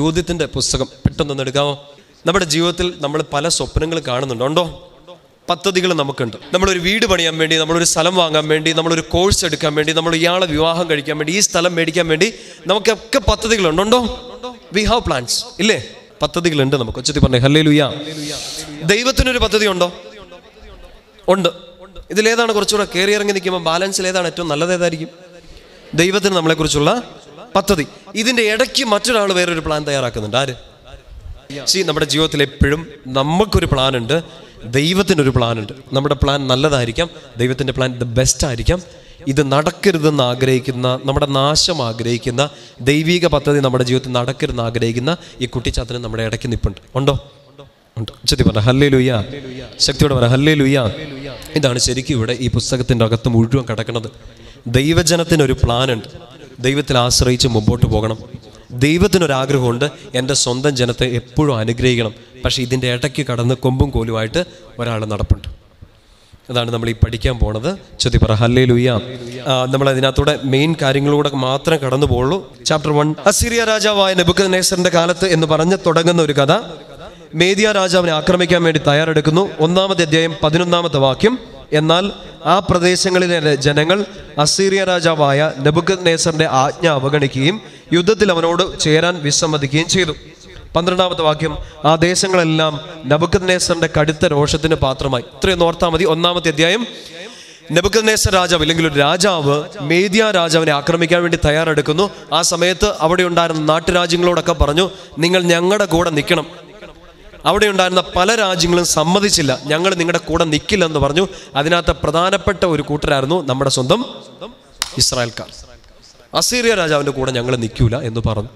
യൂതിത്തിൻ്റെ പുസ്തകം പെട്ടെന്നൊന്ന് എടുക്കാമോ നമ്മുടെ ജീവിതത്തിൽ നമ്മൾ പല സ്വപ്നങ്ങൾ കാണുന്നുണ്ട് ഉണ്ടോ പദ്ധതികൾ നമുക്കുണ്ട് നമ്മളൊരു വീട് പണിയാൻ വേണ്ടി നമ്മളൊരു സ്ഥലം വാങ്ങാൻ വേണ്ടി നമ്മളൊരു കോഴ്സ് എടുക്കാൻ വേണ്ടി നമ്മൾ ഇയാളെ വിവാഹം കഴിക്കാൻ വേണ്ടി ഈ സ്ഥലം മേടിക്കാൻ വേണ്ടി നമുക്കൊക്കെ പദ്ധതികളുണ്ട് ഉണ്ടോ വി ഹാവ് പ്ലാൻസ് ഇല്ലേ പദ്ധതികളുണ്ട് നമുക്ക് ഉച്ചത്തി പറഞ്ഞേ ഹല്ലേ ലുയ്യ ദൈവത്തിനൊരു പദ്ധതി ഉണ്ടോ ഉണ്ട് ഇതിലേതാണ് കുറച്ചുകൂടെ കയറി ഇറങ്ങി നിൽക്കുമ്പോൾ ബാലൻസിൽ ഏതാണ് ഏറ്റവും നല്ലത് ഏതായിരിക്കും ദൈവത്തിന് നമ്മളെക്കുറിച്ചുള്ള പദ്ധതി ഇതിൻ്റെ ഇടയ്ക്ക് മറ്റൊരാൾ വേറൊരു പ്ലാൻ തയ്യാറാക്കുന്നുണ്ട് ആര് സി നമ്മുടെ ജീവിതത്തിൽ എപ്പോഴും നമുക്കൊരു പ്ലാൻ ഉണ്ട് ദൈവത്തിനൊരു പ്ലാൻ ഉണ്ട് നമ്മുടെ പ്ലാൻ നല്ലതായിരിക്കാം ദൈവത്തിൻ്റെ പ്ലാൻ ദ ബെസ്റ്റ് ആയിരിക്കാം ഇത് നടക്കരുതെന്ന് ആഗ്രഹിക്കുന്ന നമ്മുടെ നാശം ആഗ്രഹിക്കുന്ന ദൈവിക പദ്ധതി നമ്മുടെ ജീവിതത്തിൽ നടക്കരുതെന്ന് ആഗ്രഹിക്കുന്ന ഈ കുട്ടിച്ചാത്തന് നമ്മുടെ ഇടയ്ക്ക് നിൽപ്പുണ്ട് ഉണ്ടോ ഉണ്ട് ഉച്ചത്തി പറഞ്ഞ ഹല്ലേ ലുയ്യ ശക്തിയോടെ പറ ഹല്ലേ ലുയ്യ ഇതാണ് ശരിക്കും ഇവിടെ ഈ പുസ്തകത്തിൻ്റെ അകത്ത് മുഴുവൻ കിടക്കുന്നത് ദൈവജനത്തിനൊരു പ്ലാൻ ഉണ്ട് ദൈവത്തിൽ ആശ്രയിച്ച് മുമ്പോട്ട് പോകണം ദൈവത്തിനൊരാഗ്രഹമുണ്ട് എൻ്റെ സ്വന്തം ജനത്തെ എപ്പോഴും അനുഗ്രഹിക്കണം പക്ഷേ ഇതിൻ്റെ ഇടയ്ക്ക് കടന്ന് കൊമ്പും കോലുമായിട്ട് ഒരാൾ നടപ്പുണ്ട് അതാണ് നമ്മൾ ഈ പഠിക്കാൻ പോണത് ചൊത്തി പറ ഹല്ലേ ലുയ്യ നമ്മൾ അതിനകത്തൂടെ മെയിൻ കാര്യങ്ങളിലൂടെ മാത്രം കടന്നു പോകുള്ളൂ ചാപ്റ്റർ വൺ അസിറിയ രാജാവായ നെബുക്കത് നേസറിന്റെ കാലത്ത് എന്ന് പറഞ്ഞ് തുടങ്ങുന്ന ഒരു കഥ മേദിയ രാജാവിനെ ആക്രമിക്കാൻ വേണ്ടി തയ്യാറെടുക്കുന്നു ഒന്നാമത്തെ അധ്യായം പതിനൊന്നാമത്തെ വാക്യം എന്നാൽ ആ പ്രദേശങ്ങളിലെ ജനങ്ങൾ അസീറിയ രാജാവായ നെബുക്കത് നേസറിന്റെ ആജ്ഞ അവഗണിക്കുകയും യുദ്ധത്തിൽ അവനോട് ചേരാൻ വിസമ്മതിക്കുകയും ചെയ്തു പന്ത്രണ്ടാമത്തെ വാക്യം ആ ദേശങ്ങളെല്ലാം നബുക്കത് നേസറിന്റെ കടുത്ത രോഷത്തിന് പാത്രമായി ഇത്രയും ഓർത്താൽ മതി ഒന്നാമത്തെ അധ്യായം നബുക്കത് നേസർ രാജാവ് അല്ലെങ്കിൽ ഒരു രാജാവ് മേദിയ രാജാവിനെ ആക്രമിക്കാൻ വേണ്ടി തയ്യാറെടുക്കുന്നു ആ സമയത്ത് അവിടെ ഉണ്ടായിരുന്ന നാട്ടുരാജ്യങ്ങളോടൊക്കെ പറഞ്ഞു നിങ്ങൾ ഞങ്ങളുടെ കൂടെ നിൽക്കണം അവിടെ ഉണ്ടായിരുന്ന പല രാജ്യങ്ങളും സമ്മതിച്ചില്ല ഞങ്ങൾ നിങ്ങളുടെ കൂടെ നിൽക്കില്ലെന്ന് പറഞ്ഞു അതിനകത്ത് പ്രധാനപ്പെട്ട ഒരു കൂട്ടരായിരുന്നു നമ്മുടെ സ്വന്തം ഇസ്രായേൽക്കാർ അസീറിയ രാജാവിൻ്റെ കൂടെ ഞങ്ങൾ നിൽക്കൂല എന്ന് പറഞ്ഞു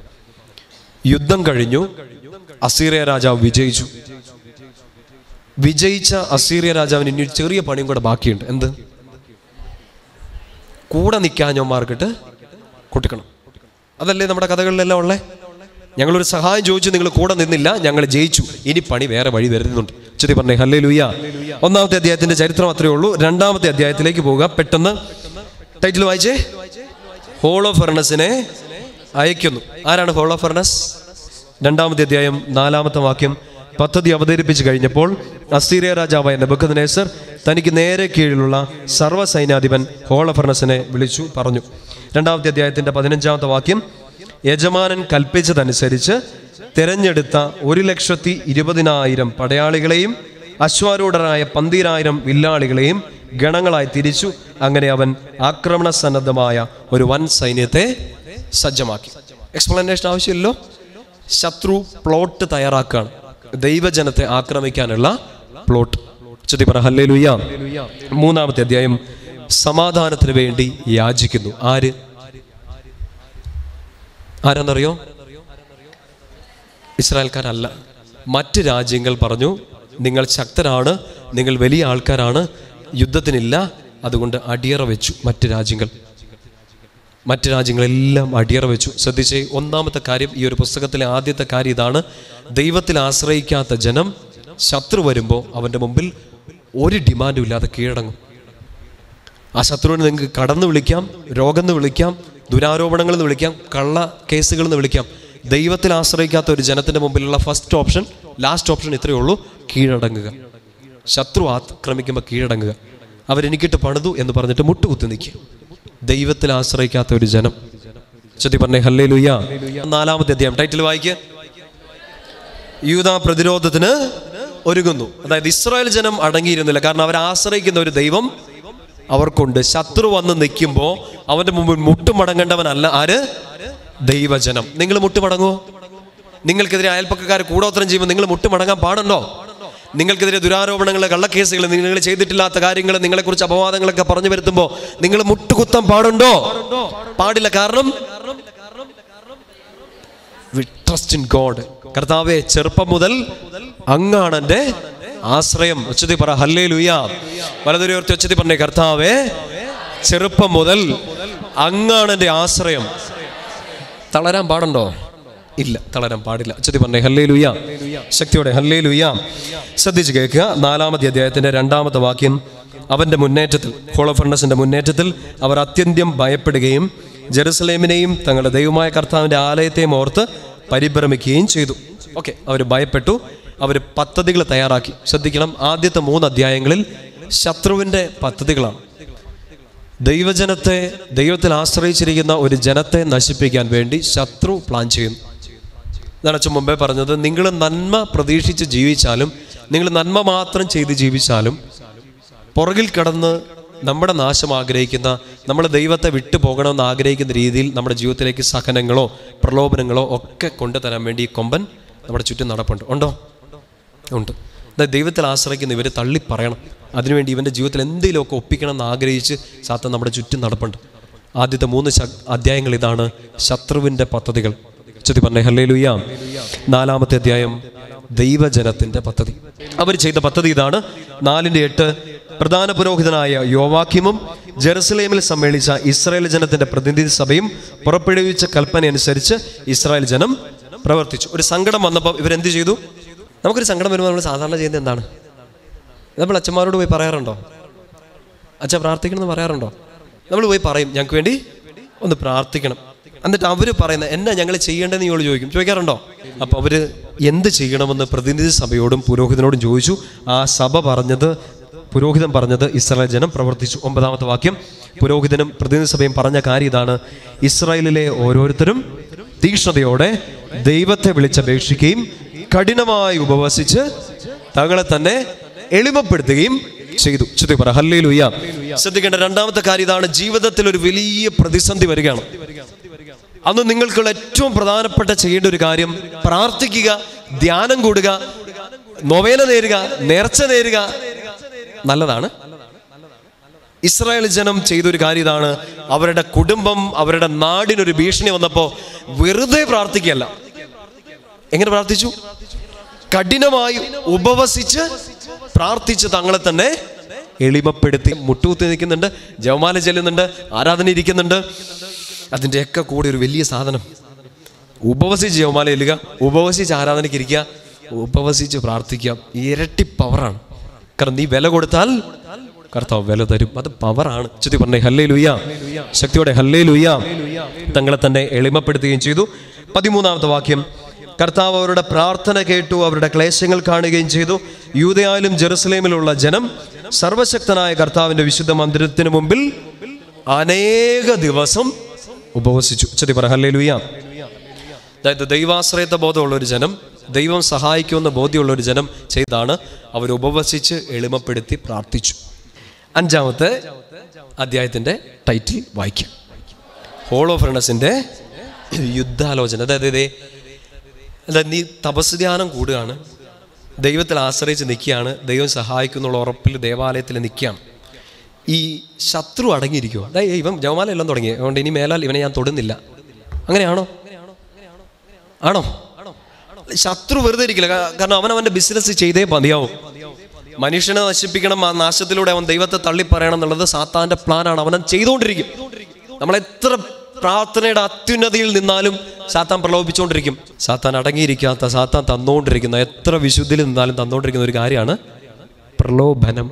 യുദ്ധം കഴിഞ്ഞു അസീറിയ രാജാവ് വിജയിച്ചു വിജയിച്ച അസീറിയ രാജാവിന് ഇനി ഒരു ചെറിയ പണിയും കൂടെ ബാക്കിയുണ്ട് എന്ത് കൂടെ നിൽക്കാഞ്ഞോമാർക്കിട്ട് കൊടുക്കണം അതല്ലേ നമ്മുടെ കഥകളിലെല്ലാം ഉള്ളേ ഞങ്ങളൊരു സഹായം ചോദിച്ചു നിങ്ങൾ കൂടെ നിന്നില്ല ഞങ്ങൾ ജയിച്ചു ഇനി പണി വേറെ വഴി വരുന്നുണ്ട് ചെറി പറഞ്ഞേ ഹല്ലേ ലുയ്യ ഒന്നാമത്തെ അധ്യായത്തിന്റെ ചരിത്രം അത്രയേ ഉള്ളൂ രണ്ടാമത്തെ അധ്യായത്തിലേക്ക് പോവുക പെട്ടെന്ന് ടൈറ്റിൽ വായിച്ചേ ഹോളോ ഫെർണസിനെ അയക്കുന്നു ആരാണ് ഹോളോ ഫെർണസ് രണ്ടാമത്തെ അധ്യായം നാലാമത്തെ വാക്യം പദ്ധതി അവതരിപ്പിച്ചു കഴിഞ്ഞപ്പോൾ അസീറിയ രാജാവായ നെബുക്കദ്നേസർ തനിക്ക് നേരെ കീഴിലുള്ള സർവ്വസൈന്യാധിപൻ ഹോളഫർണസിനെ വിളിച്ചു പറഞ്ഞു രണ്ടാമത്തെ അധ്യായത്തിന്റെ പതിനഞ്ചാമത്തെ വാക്യം യജമാനൻ കൽപ്പിച്ചതനുസരിച്ച് തിരഞ്ഞെടുത്ത ഒരു ലക്ഷത്തി ഇരുപതിനായിരം പടയാളികളെയും അശ്വാരൂഢരായ പന്തീരായിരം വില്ലാളികളെയും ഗണങ്ങളായി തിരിച്ചു അങ്ങനെ അവൻ ആക്രമണ സന്നദ്ധമായ ഒരു വൻ സൈന്യത്തെ സജ്ജമാക്കി എക്സ്പ്ലനേഷൻ ആവശ്യമില്ലല്ലോ ശത്രു പ്ലോട്ട് തയ്യാറാക്കുകയാണ് ദൈവജനത്തെ ആക്രമിക്കാനുള്ള പ്ലോട്ട് ചുറ്റി പറ ഹല്ലേ ലുയ്യ മൂന്നാമത്തെ അധ്യായം സമാധാനത്തിന് വേണ്ടി യാചിക്കുന്നു ആര് ആരാന്നറിയോ ഇസ്രായേൽക്കാരല്ല മറ്റ് രാജ്യങ്ങൾ പറഞ്ഞു നിങ്ങൾ ശക്തരാണ് നിങ്ങൾ വലിയ ആൾക്കാരാണ് യുദ്ധത്തിനില്ല അതുകൊണ്ട് അടിയറ വെച്ചു മറ്റ് രാജ്യങ്ങൾ മറ്റ് രാജ്യങ്ങളെല്ലാം അടിയറ വെച്ചു ശ്രദ്ധിച്ചേ ഒന്നാമത്തെ കാര്യം ഈ ഒരു പുസ്തകത്തിലെ ആദ്യത്തെ കാര്യം ഇതാണ് ദൈവത്തിൽ ആശ്രയിക്കാത്ത ജനം ശത്രു വരുമ്പോൾ അവൻ്റെ മുമ്പിൽ ഒരു ഡിമാൻഡും ഇല്ലാതെ കീഴടങ്ങും ആ ശത്രുവിനെ നിങ്ങൾക്ക് കടന്ന് വിളിക്കാം രോഗം എന്ന് വിളിക്കാം ദുരാരോപണങ്ങൾ എന്ന് വിളിക്കാം കള്ള കേസുകൾ എന്ന് വിളിക്കാം ദൈവത്തിൽ ആശ്രയിക്കാത്ത ഒരു ജനത്തിന്റെ മുമ്പിലുള്ള ഫസ്റ്റ് ഓപ്ഷൻ ലാസ്റ്റ് ഓപ്ഷൻ ഇത്രയേ ഉള്ളൂ കീഴടങ്ങുക ശത്രു ആക്രമിക്കുമ്പോൾ കീഴടങ്ങുക അവരെനിക്കിട്ട് പണിതു എന്ന് പറഞ്ഞിട്ട് മുട്ടുകുത്തി നിൽക്കുക ദൈവത്തിൽ ആശ്രയിക്കാത്ത ഒരു ജനം ചൊത്തി പറഞ്ഞേ ഹല്ലേ ലുയ്യ നാലാമത്തെ അധ്യായം ടൈറ്റിൽ വായിക്കുക യൂത പ്രതിരോധത്തിന് ഒരുങ്ങുന്നു അതായത് ഇസ്രായേൽ ജനം അടങ്ങിയിരുന്നില്ല കാരണം അവർ ആശ്രയിക്കുന്ന ഒരു ദൈവം അവർക്കുണ്ട് ശത്രു വന്ന് നിൽക്കുമ്പോൾ അവന്റെ മുമ്പിൽ മുട്ടുമടങ്ങേണ്ടവനല്ല ആര് ദൈവജനം നിങ്ങൾ മുട്ടുമടങ്ങുമോ നിങ്ങൾക്കെതിരെ അയൽപ്പക്കക്കാർ കൂടോത്രം ചെയ്യുമ്പോൾ നിങ്ങൾ മുട്ടുമടങ്ങാൻ പാടുണ്ടോ നിങ്ങൾക്കെതിരെ ദുരാരോപണങ്ങൾ കള്ളക്കേസുകൾ നിങ്ങൾ ചെയ്തിട്ടില്ലാത്ത കാര്യങ്ങൾ നിങ്ങളെക്കുറിച്ച് അപവാദങ്ങളൊക്കെ പറഞ്ഞു വരുത്തുമ്പോൾ നിങ്ങൾ മുട്ടുകുത്താൻ പാടുണ്ടോ പാടില്ല കാരണം ട്രസ്റ്റ് ഇൻ ഗോഡ് കർത്താവെ ചെറുപ്പം മുതൽ അങ്ങാണ് എൻ്റെ ആശ്രയം ഉച്ചത്തി പറ ഹല്ലേ ലുയ്യ വലതൊരു ഉയർത്തി ഉച്ചത്തി പറഞ്ഞേ കർത്താവെ ചെറുപ്പം മുതൽ അങ്ങാണ് എൻ്റെ ആശ്രയം തളരാൻ പാടുണ്ടോ ഇല്ല തളരാൻ പാടില്ല ഉച്ചത്തി പറഞ്ഞേ ഹല്ലേ ലുയ്യ ശക്തിയോടെ ഹല്ലേ ലുയ്യ ശ്രദ്ധിച്ച് കേൾക്കുക നാലാമത്തെ അധ്യായത്തിന്റെ രണ്ടാമത്തെ വാക്യം അവന്റെ മുന്നേറ്റത്തിൽ ഹോളഫർണസിന്റെ മുന്നേറ്റത്തിൽ അവർ അത്യന്ത്യം ഭയപ്പെടുകയും ജെറുസലേമിനെയും തങ്ങളുടെ ദൈവമായ കർത്താവിന്റെ ആലയത്തെയും ഓർത്ത് പരിഭ്രമിക്കുകയും ചെയ്തു ഓക്കെ അവർ ഭയപ്പെട്ടു അവർ പദ്ധതികൾ തയ്യാറാക്കി ശ്രദ്ധിക്കണം ആദ്യത്തെ മൂന്ന് അധ്യായങ്ങളിൽ ശത്രുവിൻ്റെ പദ്ധതികളാണ് ദൈവജനത്തെ ദൈവത്തിൽ ആശ്രയിച്ചിരിക്കുന്ന ഒരു ജനത്തെ നശിപ്പിക്കാൻ വേണ്ടി ശത്രു പ്ലാൻ ചെയ്യുന്നു ഇതാണ് അച്ഛൻ മുമ്പേ പറഞ്ഞത് നിങ്ങൾ നന്മ പ്രതീക്ഷിച്ച് ജീവിച്ചാലും നിങ്ങൾ നന്മ മാത്രം ചെയ്ത് ജീവിച്ചാലും പുറകിൽ കടന്ന് നമ്മുടെ നാശം ആഗ്രഹിക്കുന്ന നമ്മൾ ദൈവത്തെ വിട്ടു പോകണമെന്ന് ആഗ്രഹിക്കുന്ന രീതിയിൽ നമ്മുടെ ജീവിതത്തിലേക്ക് സഹനങ്ങളോ പ്രലോഭനങ്ങളോ ഒക്കെ കൊണ്ടുതരാൻ വേണ്ടി ഈ കൊമ്പൻ നമ്മുടെ ചുറ്റും നടപ്പുണ്ട് ഉണ്ടോ ഉണ്ട് അതായത് ദൈവത്തിൽ ആശ്രയിക്കുന്ന ഇവർ തള്ളി പറയണം അതിനുവേണ്ടി ഇവൻ്റെ ജീവിതത്തിൽ എന്തെങ്കിലുമൊക്കെ ഒപ്പിക്കണം എന്ന് ആഗ്രഹിച്ച് സാത്തൻ നമ്മുടെ ചുറ്റും നടപ്പുണ്ട് ആദ്യത്തെ മൂന്ന് ശ- അധ്യായങ്ങൾ ഇതാണ് ശത്രുവിൻ്റെ പദ്ധതികൾ ചുറ്റി പറഞ്ഞേ ഹല്ലേ ലുയ്യാം നാലാമത്തെ അധ്യായം ദൈവജനത്തിൻ്റെ പദ്ധതി അവർ ചെയ്ത പദ്ധതി ഇതാണ് നാലിൻ്റെ എട്ട് പ്രധാന പുരോഹിതനായ യോവാക്യമും ജെറുസലേമിൽ സമ്മേളിച്ച ഇസ്രായേൽ ജനത്തിന്റെ പ്രതിനിധി സഭയും പുറപ്പെടുവിച്ച കൽപ്പന അനുസരിച്ച് ഇസ്രായേൽ ജനം പ്രവർത്തിച്ചു ഒരു സങ്കടം വന്നപ്പോൾ ഇവരെന്ത് ചെയ്തു നമുക്കൊരു സങ്കടം വരുമ്പോൾ നമ്മൾ സാധാരണ ചെയ്യുന്നത് എന്താണ് നമ്മൾ അച്ഛന്മാരോട് പോയി പറയാറുണ്ടോ അച്ഛൻ പ്രാർത്ഥിക്കണമെന്ന് പറയാറുണ്ടോ നമ്മൾ പോയി പറയും ഞങ്ങൾക്ക് വേണ്ടി ഒന്ന് പ്രാർത്ഥിക്കണം എന്നിട്ട് അവർ പറയുന്ന എന്നാ ഞങ്ങൾ ചെയ്യേണ്ടതെന്ന് ഇവള് ചോദിക്കും ചോദിക്കാറുണ്ടോ അപ്പോൾ അവർ എന്ത് ചെയ്യണമെന്ന് പ്രതിനിധി സഭയോടും പുരോഹിതനോടും ചോദിച്ചു ആ സഭ പറഞ്ഞത് പുരോഹിതൻ പറഞ്ഞത് ഇസ്രായേൽ ജനം പ്രവർത്തിച്ചു ഒമ്പതാമത്തെ വാക്യം പുരോഹിതനും പ്രതിനിധി സഭയും പറഞ്ഞ കാര്യം ഇതാണ് ഇസ്രായേലിലെ ഓരോരുത്തരും തീക്ഷ്ണതയോടെ ദൈവത്തെ വിളിച്ചപേക്ഷിക്കുകയും കഠിനമായി ഉപവസിച്ച് തങ്ങളെ തന്നെ എളിമപ്പെടുത്തുകയും ചെയ്തു ചുറ്റി പറ ഹല്ലേലൂയ ശ്രദ്ധിക്കേണ്ട രണ്ടാമത്തെ കാര്യം ഇതാണ് ജീവിതത്തിൽ ഒരു വലിയ പ്രതിസന്ധി വരികയാണ് അന്ന് നിങ്ങൾക്കുള്ള ഏറ്റവും പ്രധാനപ്പെട്ട ചെയ്യേണ്ട ഒരു കാര്യം പ്രാർത്ഥിക്കുക ധ്യാനം കൂടുക നൊവേന നേരുക നേർച്ച നേരുക നല്ലതാണ് ഇസ്രായേൽ ജനം ചെയ്തൊരു കാര്യം ഇതാണ് അവരുടെ കുടുംബം അവരുടെ നാടിനൊരു ഭീഷണി വന്നപ്പോൾ വെറുതെ പ്രാർത്ഥിക്കുകയല്ല എങ്ങനെ പ്രാർത്ഥിച്ചു കഠിനമായി ഉപവസിച്ച് പ്രാർത്ഥിച്ച് തങ്ങളെ തന്നെ എളിമപ്പെടുത്തി മുട്ടുകുത്തി നിൽക്കുന്നുണ്ട് ജവമാല ചെല്ലുന്നുണ്ട് ആരാധന ഇരിക്കുന്നുണ്ട് അതിൻ്റെയൊക്കെ കൂടെ ഒരു വലിയ സാധനം ഉപവസിച്ച് ജവമാല ചെല്ലുക ഉപവസിച്ച് ആരാധനയ്ക്ക് ഇരിക്കുക ഉപവസിച്ച് പ്രാർത്ഥിക്കുക ഇരട്ടി പവറാണ് കാരണം നീ വില കൊടുത്താൽ കർത്താവ് വില തരും അത് പവറാണ് ചുറ്റി പറഞ്ഞേ ഹല്ലേ ലുയ്യ ശക്തിയോടെ ഹല്ലേ ലുയ്യ തങ്ങളെ തന്നെ എളിമപ്പെടുത്തുകയും ചെയ്തു പതിമൂന്നാമത്തെ വാക്യം കർത്താവ് അവരുടെ പ്രാർത്ഥന കേട്ടു അവരുടെ ക്ലേശങ്ങൾ കാണുകയും ചെയ്തു യൂതയായാലും ജെറുസലേമിലുള്ള ജനം സർവശക്തനായ കർത്താവിന്റെ വിശുദ്ധ മന്ദിരത്തിന് മുമ്പിൽ അനേക ദിവസം ഉപവസിച്ചു ചതി പറ ഹല്ലേ ലുയ്യ അതായത് ദൈവാശ്രയത്വ ബോധമുള്ള ഒരു ജനം ദൈവം സഹായിക്കുമെന്ന ബോധ്യമുള്ള ഒരു ജനം ചെയ്താണ് അവർ ഉപവസിച്ച് എളിമപ്പെടുത്തി പ്രാർത്ഥിച്ചു അഞ്ചാമത്തെ അധ്യായത്തിൻ്റെ ടൈറ്റിൽ വായിക്കാം ഹോളോ ഫ്രണ്ടസിൻ്റെ യുദ്ധാലോചന അതായത് ഇതേ അതായത് നീ തപസ് ധ്യാനം കൂടുകയാണ് ദൈവത്തിൽ ആശ്രയിച്ച് നിൽക്കുകയാണ് ദൈവം സഹായിക്കുന്നുള്ള ഉറപ്പിൽ ദേവാലയത്തിൽ നിൽക്കുകയാണ് ഈ ശത്രു അടങ്ങിയിരിക്കുമോ അതായത് ഇവൻ ജവമാല എല്ലാം തുടങ്ങി അതുകൊണ്ട് ഇനി മേലാൽ ഇവനെ ഞാൻ തൊടുന്നില്ല അങ്ങനെയാണോ ആണോ ശത്രു വെറുതെ ഇരിക്കില്ല കാ- കാരണം അവൻ അവന്റെ ബിസിനസ് ചെയ്തേ മതിയാവും മനുഷ്യനെ നശിപ്പിക്കണം ആ നാശത്തിലൂടെ അവൻ ദൈവത്തെ തള്ളി പറയണം എന്നുള്ളത് സാത്താന്റെ പ്ലാനാണ് അവൻ അത് ചെയ്തുകൊണ്ടിരിക്കും നമ്മൾ എത്ര പ്രാർത്ഥനയുടെ അത്യുന്നതിയിൽ നിന്നാലും സാത്താൻ പ്രലോഭിച്ചുകൊണ്ടിരിക്കും സാത്താൻ അടങ്ങിയിരിക്കാത്ത സാത്താൻ തന്നുകൊണ്ടിരിക്കുന്ന എത്ര വിശുദ്ധിയിൽ നിന്നാലും തന്നുകൊണ്ടിരിക്കുന്ന ഒരു കാര്യമാണ് പ്രലോഭനം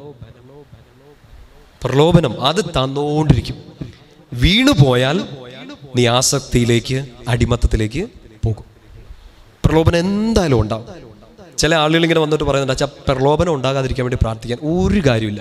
പ്രലോഭനം അത് തന്നുകൊണ്ടിരിക്കും വീണു പോയാൽ നീ ആസക്തിയിലേക്ക് അടിമത്തത്തിലേക്ക് പോകും പ്രലോഭനം എന്തായാലും ഉണ്ടാവും ചില ആളുകൾ ഇങ്ങനെ വന്നിട്ട് പറയുന്നുണ്ട് അച്ഛാ പ്രലോഭനം ഉണ്ടാകാതിരിക്കാൻ വേണ്ടി പ്രാർത്ഥിക്കാൻ ഒരു കാര്യമില്ല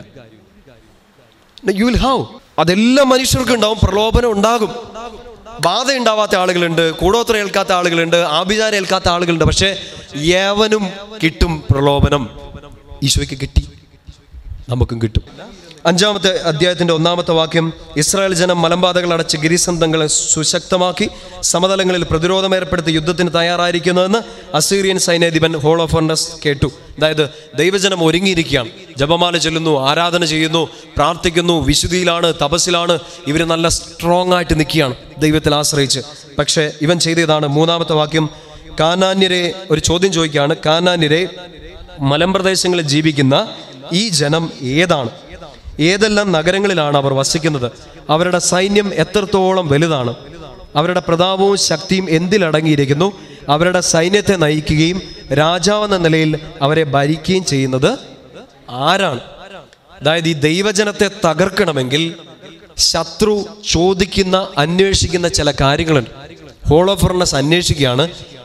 യു വിൽ ഹാവ് അതെല്ലാ മനുഷ്യർക്കും ഉണ്ടാവും പ്രലോഭനം ഉണ്ടാകും ബാധ ഉണ്ടാവാത്ത ആളുകളുണ്ട് കൂടോത്ര ഏൽക്കാത്ത ആളുകളുണ്ട് ആഭിചാരം ഏൽക്കാത്ത ആളുകളുണ്ട് പക്ഷേ ഏവനും കിട്ടും പ്രലോഭനം ഈശോയ്ക്ക് കിട്ടി നമുക്കും കിട്ടും അഞ്ചാമത്തെ അധ്യായത്തിന്റെ ഒന്നാമത്തെ വാക്യം ഇസ്രായേൽ ജനം മലമ്പാതകൾ അടച്ച് ഗിരിസന്ധങ്ങളെ സുശക്തമാക്കി സമതലങ്ങളിൽ പ്രതിരോധം ഏർപ്പെടുത്തി യുദ്ധത്തിന് തയ്യാറായിരിക്കുന്നതെന്ന് അസീറിയൻ സൈന്യാധിപൻ ഹോളോഫർണസ് കേട്ടു അതായത് ദൈവജനം ഒരുങ്ങിയിരിക്കുകയാണ് ജപമാല ചൊല്ലുന്നു ആരാധന ചെയ്യുന്നു പ്രാർത്ഥിക്കുന്നു വിശുദ്ധിയിലാണ് തപസ്സിലാണ് ഇവർ നല്ല സ്ട്രോങ് ആയിട്ട് നിൽക്കുകയാണ് ദൈവത്തിൽ ആശ്രയിച്ച് പക്ഷേ ഇവൻ ചെയ്തതാണ് മൂന്നാമത്തെ വാക്യം കാനാന്യരെ ഒരു ചോദ്യം ചോദിക്കുകയാണ് കാനാന്യരെ മലമ്പ്രദേശങ്ങളിൽ ജീവിക്കുന്ന ഈ ജനം ഏതാണ് ഏതെല്ലാം നഗരങ്ങളിലാണ് അവർ വസിക്കുന്നത് അവരുടെ സൈന്യം എത്രത്തോളം വലുതാണ് അവരുടെ പ്രതാപവും ശക്തിയും എന്തിലടങ്ങിയിരിക്കുന്നു അവരുടെ സൈന്യത്തെ നയിക്കുകയും രാജാവെന്ന നിലയിൽ അവരെ ഭരിക്കുകയും ചെയ്യുന്നത് ആരാണ് അതായത് ഈ ദൈവജനത്തെ തകർക്കണമെങ്കിൽ ശത്രു ചോദിക്കുന്ന അന്വേഷിക്കുന്ന ചില കാര്യങ്ങളുണ്ട് ഹോളോഫർണസ് അന്വേഷിക്കുകയാണ്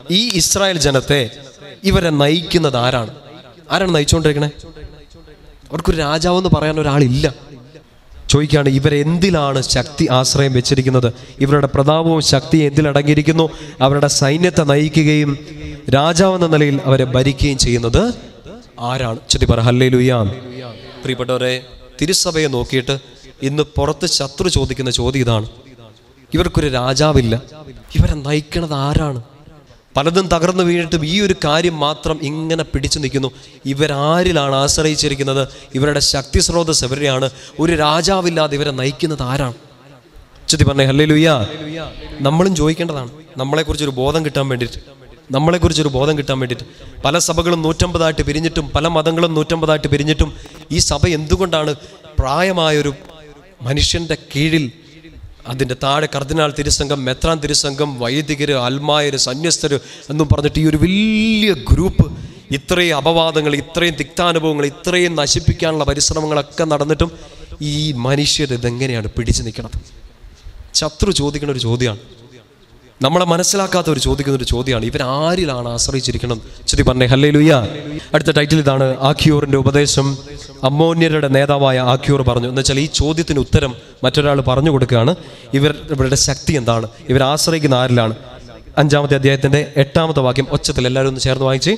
ഈ ഇസ്രായേൽ ജനത്തെ ഇവരെ നയിക്കുന്നത് ആരാണ് ആരാണ് നയിച്ചുകൊണ്ടിരിക്കണേ അവർക്കൊരു രാജാവെന്ന് പറയാൻ ഒരാളില്ല ചോദിക്കുകയാണ് ഇവരെന്തിലാണ് ശക്തി ആശ്രയം വെച്ചിരിക്കുന്നത് ഇവരുടെ പ്രതാപവും ശക്തിയും എന്തിലടങ്ങിയിരിക്കുന്നു അവരുടെ സൈന്യത്തെ നയിക്കുകയും രാജാവെന്ന നിലയിൽ അവരെ ഭരിക്കുകയും ചെയ്യുന്നത് ആരാണ് ചെത്തി പറ ഹല്ലേ ലുയാം പ്രിയപ്പെട്ടവരെ തിരുസഭയെ നോക്കിയിട്ട് ഇന്ന് പുറത്ത് ശത്രു ചോദിക്കുന്ന ചോദ്യം ഇതാണ് ഇവർക്കൊരു രാജാവില്ല ഇവരെ നയിക്കണത് ആരാണ് പലതും തകർന്നു വീണിട്ടും ഈ ഒരു കാര്യം മാത്രം ഇങ്ങനെ പിടിച്ചു നിൽക്കുന്നു ഇവരാരിലാണ് ആശ്രയിച്ചിരിക്കുന്നത് ഇവരുടെ ശക്തി സ്രോതസ് എവരെയാണ് ഒരു രാജാവില്ലാതെ ഇവരെ നയിക്കുന്നത് ആരാണ് ചുറ്റി പറഞ്ഞേ ഹല്ലേ ലുയ്യ നമ്മളും ചോദിക്കേണ്ടതാണ് നമ്മളെക്കുറിച്ചൊരു ബോധം കിട്ടാൻ വേണ്ടിയിട്ട് നമ്മളെക്കുറിച്ചൊരു ബോധം കിട്ടാൻ വേണ്ടിയിട്ട് പല സഭകളും നൂറ്റമ്പതായിട്ട് പിരിഞ്ഞിട്ടും പല മതങ്ങളും നൂറ്റമ്പതായിട്ട് പിരിഞ്ഞിട്ടും ഈ സഭ എന്തുകൊണ്ടാണ് പ്രായമായൊരു മനുഷ്യൻ്റെ കീഴിൽ അതിൻ്റെ താഴെ കർദിനാൾ തിരുസംഘം മെത്രാൻ തിരുസംഘം വൈദികര് അൽമായര് സന്യസ്തര് എന്നും പറഞ്ഞിട്ട് ഈ ഒരു വലിയ ഗ്രൂപ്പ് ഇത്രയും അപവാദങ്ങൾ ഇത്രയും തിക്താനുഭവങ്ങൾ ഇത്രയും നശിപ്പിക്കാനുള്ള പരിശ്രമങ്ങളൊക്കെ നടന്നിട്ടും ഈ മനുഷ്യർ ഇതെങ്ങനെയാണ് പിടിച്ചു നിൽക്കുന്നത് ശത്രു ചോദിക്കുന്ന ഒരു ചോദ്യമാണ് നമ്മളെ മനസ്സിലാക്കാത്ത ഒരു ചോദിക്കുന്ന ഒരു ചോദ്യമാണ് ഇവർ ആരിലാണ് ആശ്രയിച്ചിരിക്കണം ചുതി പറഞ്ഞേ ഹല്ലേ ലുയ്യ അടുത്ത ടൈറ്റിൽ ഇതാണ് ആഖ്യൂറിന്റെ ഉപദേശം അമ്മോന്യരുടെ നേതാവായ ആഖ്യൂർ പറഞ്ഞു എന്ന് വെച്ചാൽ ഈ ചോദ്യത്തിന് ഉത്തരം മറ്റൊരാൾ പറഞ്ഞു കൊടുക്കുകയാണ് ഇവർ ഇവരുടെ ശക്തി എന്താണ് ഇവർ ആശ്രയിക്കുന്ന ആരിലാണ് അഞ്ചാമത്തെ അധ്യായത്തിന്റെ എട്ടാമത്തെ വാക്യം ഒച്ചത്തിൽ എല്ലാവരും ഒന്ന് ചേർന്ന് വായിച്ചേ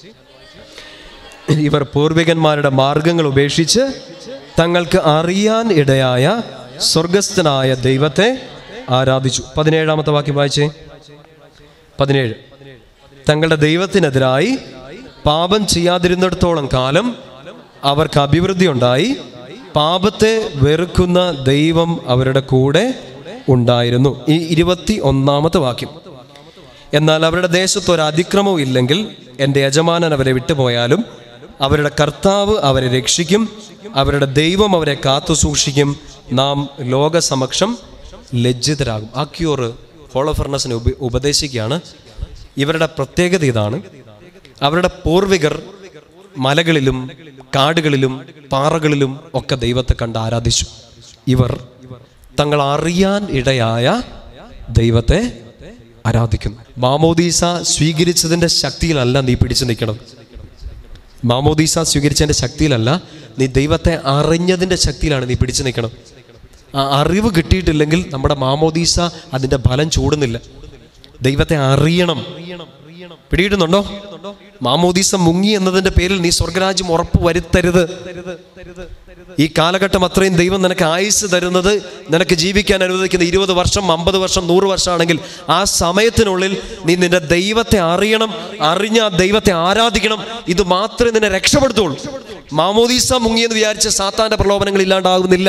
ഇവർ പൂർവികന്മാരുടെ മാർഗങ്ങൾ ഉപേക്ഷിച്ച് തങ്ങൾക്ക് അറിയാൻ ഇടയായ സ്വർഗസ്ഥനായ ദൈവത്തെ ആരാധിച്ചു പതിനേഴാമത്തെ വാക്യം വായിച്ചേ പതിനേഴ് തങ്ങളുടെ ദൈവത്തിനെതിരായി പാപം ചെയ്യാതിരുന്നിടത്തോളം കാലം അവർക്ക് അഭിവൃദ്ധി ഉണ്ടായി പാപത്തെ വെറുക്കുന്ന ദൈവം അവരുടെ കൂടെ ഉണ്ടായിരുന്നു ഈ ഇരുപത്തി ഒന്നാമത്തെ വാക്യം എന്നാൽ അവരുടെ ദേശത്ത് ഒരു അതിക്രമവും ഇല്ലെങ്കിൽ എൻ്റെ യജമാനൻ അവരെ വിട്ടുപോയാലും അവരുടെ കർത്താവ് അവരെ രക്ഷിക്കും അവരുടെ ദൈവം അവരെ കാത്തു സൂക്ഷിക്കും നാം ലോകസമക്ഷം ലജ്ജിതരാകും ആക്യൂർ ഹോളോഫർണസിനെ ഉപ ഉപദേശിക്കുകയാണ് ഇവരുടെ പ്രത്യേകത ഇതാണ് അവരുടെ പൂർവികർ മലകളിലും കാടുകളിലും പാറകളിലും ഒക്കെ ദൈവത്തെ കണ്ട് ആരാധിച്ചു ഇവർ തങ്ങൾ അറിയാൻ ഇടയായ ദൈവത്തെ ആരാധിക്കുന്നു മാമോദീസ സ്വീകരിച്ചതിന്റെ ശക്തിയിലല്ല നീ പിടിച്ചു നിൽക്കണം മാമോദീസ സ്വീകരിച്ചതിന്റെ ശക്തിയിലല്ല നീ ദൈവത്തെ അറിഞ്ഞതിന്റെ ശക്തിയിലാണ് നീ പിടിച്ചു നിൽക്കണം ആ അറിവ് കിട്ടിയിട്ടില്ലെങ്കിൽ നമ്മുടെ മാമോദീസ അതിന്റെ ഫലം ചൂടുന്നില്ല ദൈവത്തെ അറിയണം പിടിയിട്ടുന്നുണ്ടോ മാമോദീസ മുങ്ങി എന്നതിന്റെ പേരിൽ നീ സ്വർഗരാജ്യം ഉറപ്പ് വരുത്തരുത് ഈ കാലഘട്ടം അത്രയും ദൈവം നിനക്ക് ആയുസ് തരുന്നത് നിനക്ക് ജീവിക്കാൻ അനുവദിക്കുന്ന ഇരുപത് വർഷം അമ്പത് വർഷം നൂറ് വർഷമാണെങ്കിൽ ആ സമയത്തിനുള്ളിൽ നീ നിന്റെ ദൈവത്തെ അറിയണം അറിഞ്ഞ ആ ദൈവത്തെ ആരാധിക്കണം ഇത് മാത്രമേ നിന്നെ രക്ഷപ്പെടുത്തുള്ളൂ മാമോദീസ മുങ്ങിയെന്ന് വിചാരിച്ച് സാത്താന്റെ പ്രലോഭനങ്ങൾ ഇല്ലാണ്ടാകുന്നില്ല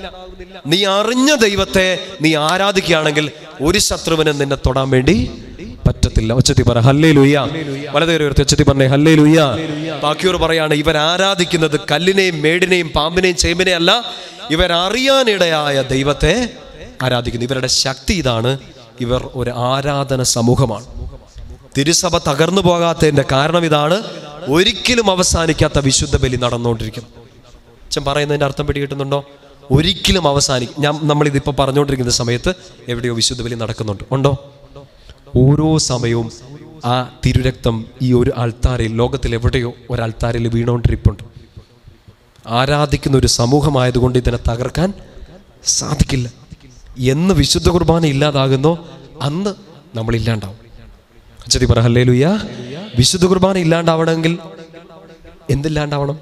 നീ അറിഞ്ഞ ദൈവത്തെ നീ ആരാധിക്കുകയാണെങ്കിൽ ഒരു ശത്രുവിനും നിന്നെ തൊടാൻ വേണ്ടി പറ്റത്തില്ല ഒച്ചത്തി പറ ഹല്ലേ ലുയ്യ വലതേറി ഉയർത്തി ഒച്ചത്തി പറഞ്ഞേ ഹല്ലേ ലുയ്യ ബാക്കിയോർ പറയാണ് ഇവർ ആരാധിക്കുന്നത് കല്ലിനെയും മേടിനെയും പാമ്പിനെയും ചേമ്പിനെയും അല്ല ഇവർ അറിയാനിടയായ ദൈവത്തെ ആരാധിക്കുന്നു ഇവരുടെ ശക്തി ഇതാണ് ഇവർ ഒരു ആരാധന സമൂഹമാണ് തിരുസഭ തകർന്നു പോകാത്തതിന്റെ കാരണം ഇതാണ് ഒരിക്കലും അവസാനിക്കാത്ത വിശുദ്ധ ബലി നടന്നുകൊണ്ടിരിക്കുന്നു അച്ഛൻ പറയുന്നതിന്റെ അർത്ഥം പിടി കിട്ടുന്നുണ്ടോ ഒരിക്കലും അവസാനിക്കും ഞാൻ നമ്മളിതിപ്പോൾ പറഞ്ഞുകൊണ്ടിരിക്കുന്ന സമയത്ത് എവിടെയോ വിശുദ്ധ ബലി നടക്കുന്നുണ്ട് ഉണ്ടോ ഓരോ സമയവും ആ തിരുരക്തം ഈ ഒരു അൾത്താരയിൽ ലോകത്തിൽ എവിടെയോ ഒരു അൾത്താരയിൽ വീണുകൊണ്ടിരിപ്പുണ്ട് ആരാധിക്കുന്ന ഒരു സമൂഹമായതുകൊണ്ട് ഇതിനെ തകർക്കാൻ സാധിക്കില്ല എന്ന് വിശുദ്ധ കുർബാന ഇല്ലാതാകുന്നോ അന്ന് നമ്മൾ ഇല്ലാണ്ടാവും അച്ചതി പറ ഹല്ലേ ലുയ്യ വിശുദ്ധ കുർബാന ഇല്ലാണ്ടാവണമെങ്കിൽ എന്തില്ലാണ്ടാവണം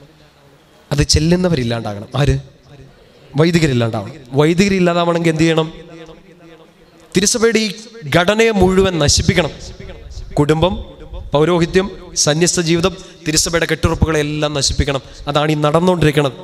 അത് ചെല്ലുന്നവരില്ലാണ്ടാകണം ആര് വൈദികരില്ലാണ്ടാവണം വൈദികരില്ലാതാവണമെങ്കിൽ എന്ത് ചെയ്യണം തിരുസഭയുടെ ഈ ഘടനയെ മുഴുവൻ നശിപ്പിക്കണം കുടുംബം പൗരോഹിത്യം സന്യസ്ത ജീവിതം തിരുസഭയുടെ കെട്ടുറപ്പുകളെ എല്ലാം നശിപ്പിക്കണം അതാണ് ഈ നടന്നുകൊണ്ടിരിക്കുന്നത്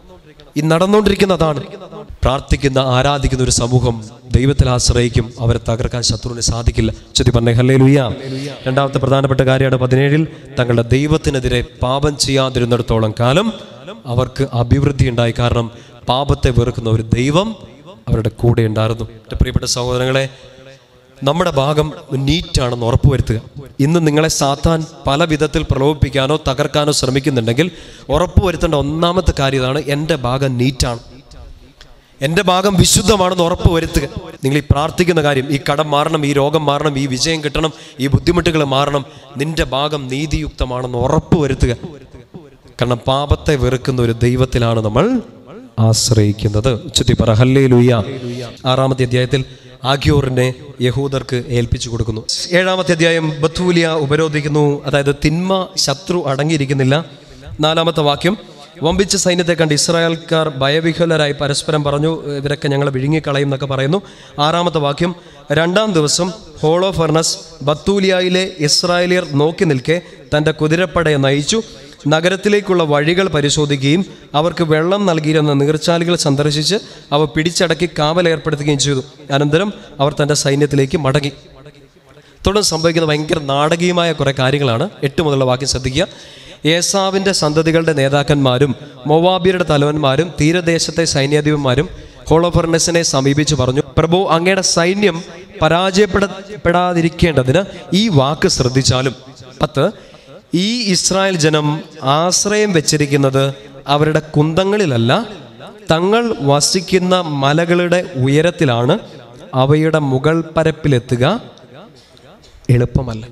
ഈ നടന്നുകൊണ്ടിരിക്കുന്ന അതാണ് പ്രാർത്ഥിക്കുന്ന ആരാധിക്കുന്ന ഒരു സമൂഹം ദൈവത്തിൽ ആശ്രയിക്കും അവരെ തകർക്കാൻ ശത്രുവിന് സാധിക്കില്ല ചുറ്റി പറഞ്ഞേ ഹല്ലേ ലുയ്യ രണ്ടാമത്തെ പ്രധാനപ്പെട്ട കാര്യമാണ് പതിനേഴിൽ തങ്ങളുടെ ദൈവത്തിനെതിരെ പാപം ചെയ്യാതിരുന്നിടത്തോളം കാലം അവർക്ക് അഭിവൃദ്ധി ഉണ്ടായി കാരണം പാപത്തെ വെറുക്കുന്ന ഒരു ദൈവം അവരുടെ കൂടെ ഉണ്ടായിരുന്നു എൻ്റെ പ്രിയപ്പെട്ട സഹോദരങ്ങളെ നമ്മുടെ ഭാഗം നീറ്റാണെന്ന് ഉറപ്പുവരുത്തുക ഇന്ന് നിങ്ങളെ സാത്താൻ പല വിധത്തിൽ പ്രലോഭിപ്പിക്കാനോ തകർക്കാനോ ശ്രമിക്കുന്നുണ്ടെങ്കിൽ ഉറപ്പുവരുത്തേണ്ട ഒന്നാമത്തെ കാര്യം ഇതാണ് എൻ്റെ ഭാഗം നീറ്റാണ് എൻ്റെ ഭാഗം വിശുദ്ധമാണെന്ന് ഉറപ്പ് വരുത്തുക നിങ്ങൾ ഈ പ്രാർത്ഥിക്കുന്ന കാര്യം ഈ കടം മാറണം ഈ രോഗം മാറണം ഈ വിജയം കിട്ടണം ഈ ബുദ്ധിമുട്ടുകൾ മാറണം നിന്റെ ഭാഗം നീതിയുക്തമാണെന്ന് ഉറപ്പ് വരുത്തുക കാരണം പാപത്തെ വെറുക്കുന്ന ഒരു ദൈവത്തിലാണ് നമ്മൾ ആശ്രയിക്കുന്നത് ഉച്ചത്തി പറ ഹല്ലേ ലുയ്യ ആറാമത്തെ അധ്യായത്തിൽ ആഗ്യോറിനെ യഹൂദർക്ക് ഏൽപ്പിച്ചു കൊടുക്കുന്നു ഏഴാമത്തെ അധ്യായം ബത്തൂലിയ ഉപരോധിക്കുന്നു അതായത് തിന്മ ശത്രു അടങ്ങിയിരിക്കുന്നില്ല നാലാമത്തെ വാക്യം വമ്പിച്ച സൈന്യത്തെ കണ്ട് ഇസ്രായേൽക്കാർ ഭയവിഹ്വലരായി പരസ്പരം പറഞ്ഞു ഇവരൊക്കെ ഞങ്ങളെ വിഴുങ്ങിക്കളയും എന്നൊക്കെ പറയുന്നു ആറാമത്തെ വാക്യം രണ്ടാം ദിവസം ഹോളോ ഫർണസ് ബത്തൂലിയയിലെ ഇസ്രായേലിയർ നോക്കി നിൽക്കെ തൻ്റെ കുതിരപ്പടയെ നയിച്ചു നഗരത്തിലേക്കുള്ള വഴികൾ പരിശോധിക്കുകയും അവർക്ക് വെള്ളം നൽകിയിരുന്ന നീർച്ചാലുകൾ സന്ദർശിച്ച് അവ പിടിച്ചടക്കി കാവൽ ഏർപ്പെടുത്തുകയും ചെയ്തു അനന്തരം അവർ തൻ്റെ സൈന്യത്തിലേക്ക് മടങ്ങി തുടർന്ന് സംഭവിക്കുന്ന ഭയങ്കര നാടകീയമായ കുറേ കാര്യങ്ങളാണ് എട്ട് മുതലുള്ള വാക്യം ശ്രദ്ധിക്കുക ഏസാവിൻ്റെ സന്തതികളുടെ നേതാക്കന്മാരും മൊവാബിയരുടെ തലവന്മാരും തീരദേശത്തെ സൈന്യാധിപന്മാരും ഹോളോഫർണസിനെ സമീപിച്ച് പറഞ്ഞു പ്രഭു അങ്ങയുടെ സൈന്യം പരാജയപ്പെടപ്പെടാതിരിക്കേണ്ടതിന് ഈ വാക്ക് ശ്രദ്ധിച്ചാലും പത്ത് ഈ ഇസ്രായേൽ ജനം ആശ്രയം വെച്ചിരിക്കുന്നത് അവരുടെ കുന്തങ്ങളിലല്ല തങ്ങൾ വസിക്കുന്ന മലകളുടെ ഉയരത്തിലാണ് അവയുടെ മുകൾ പരപ്പിലെത്തുക എളുപ്പമല്ല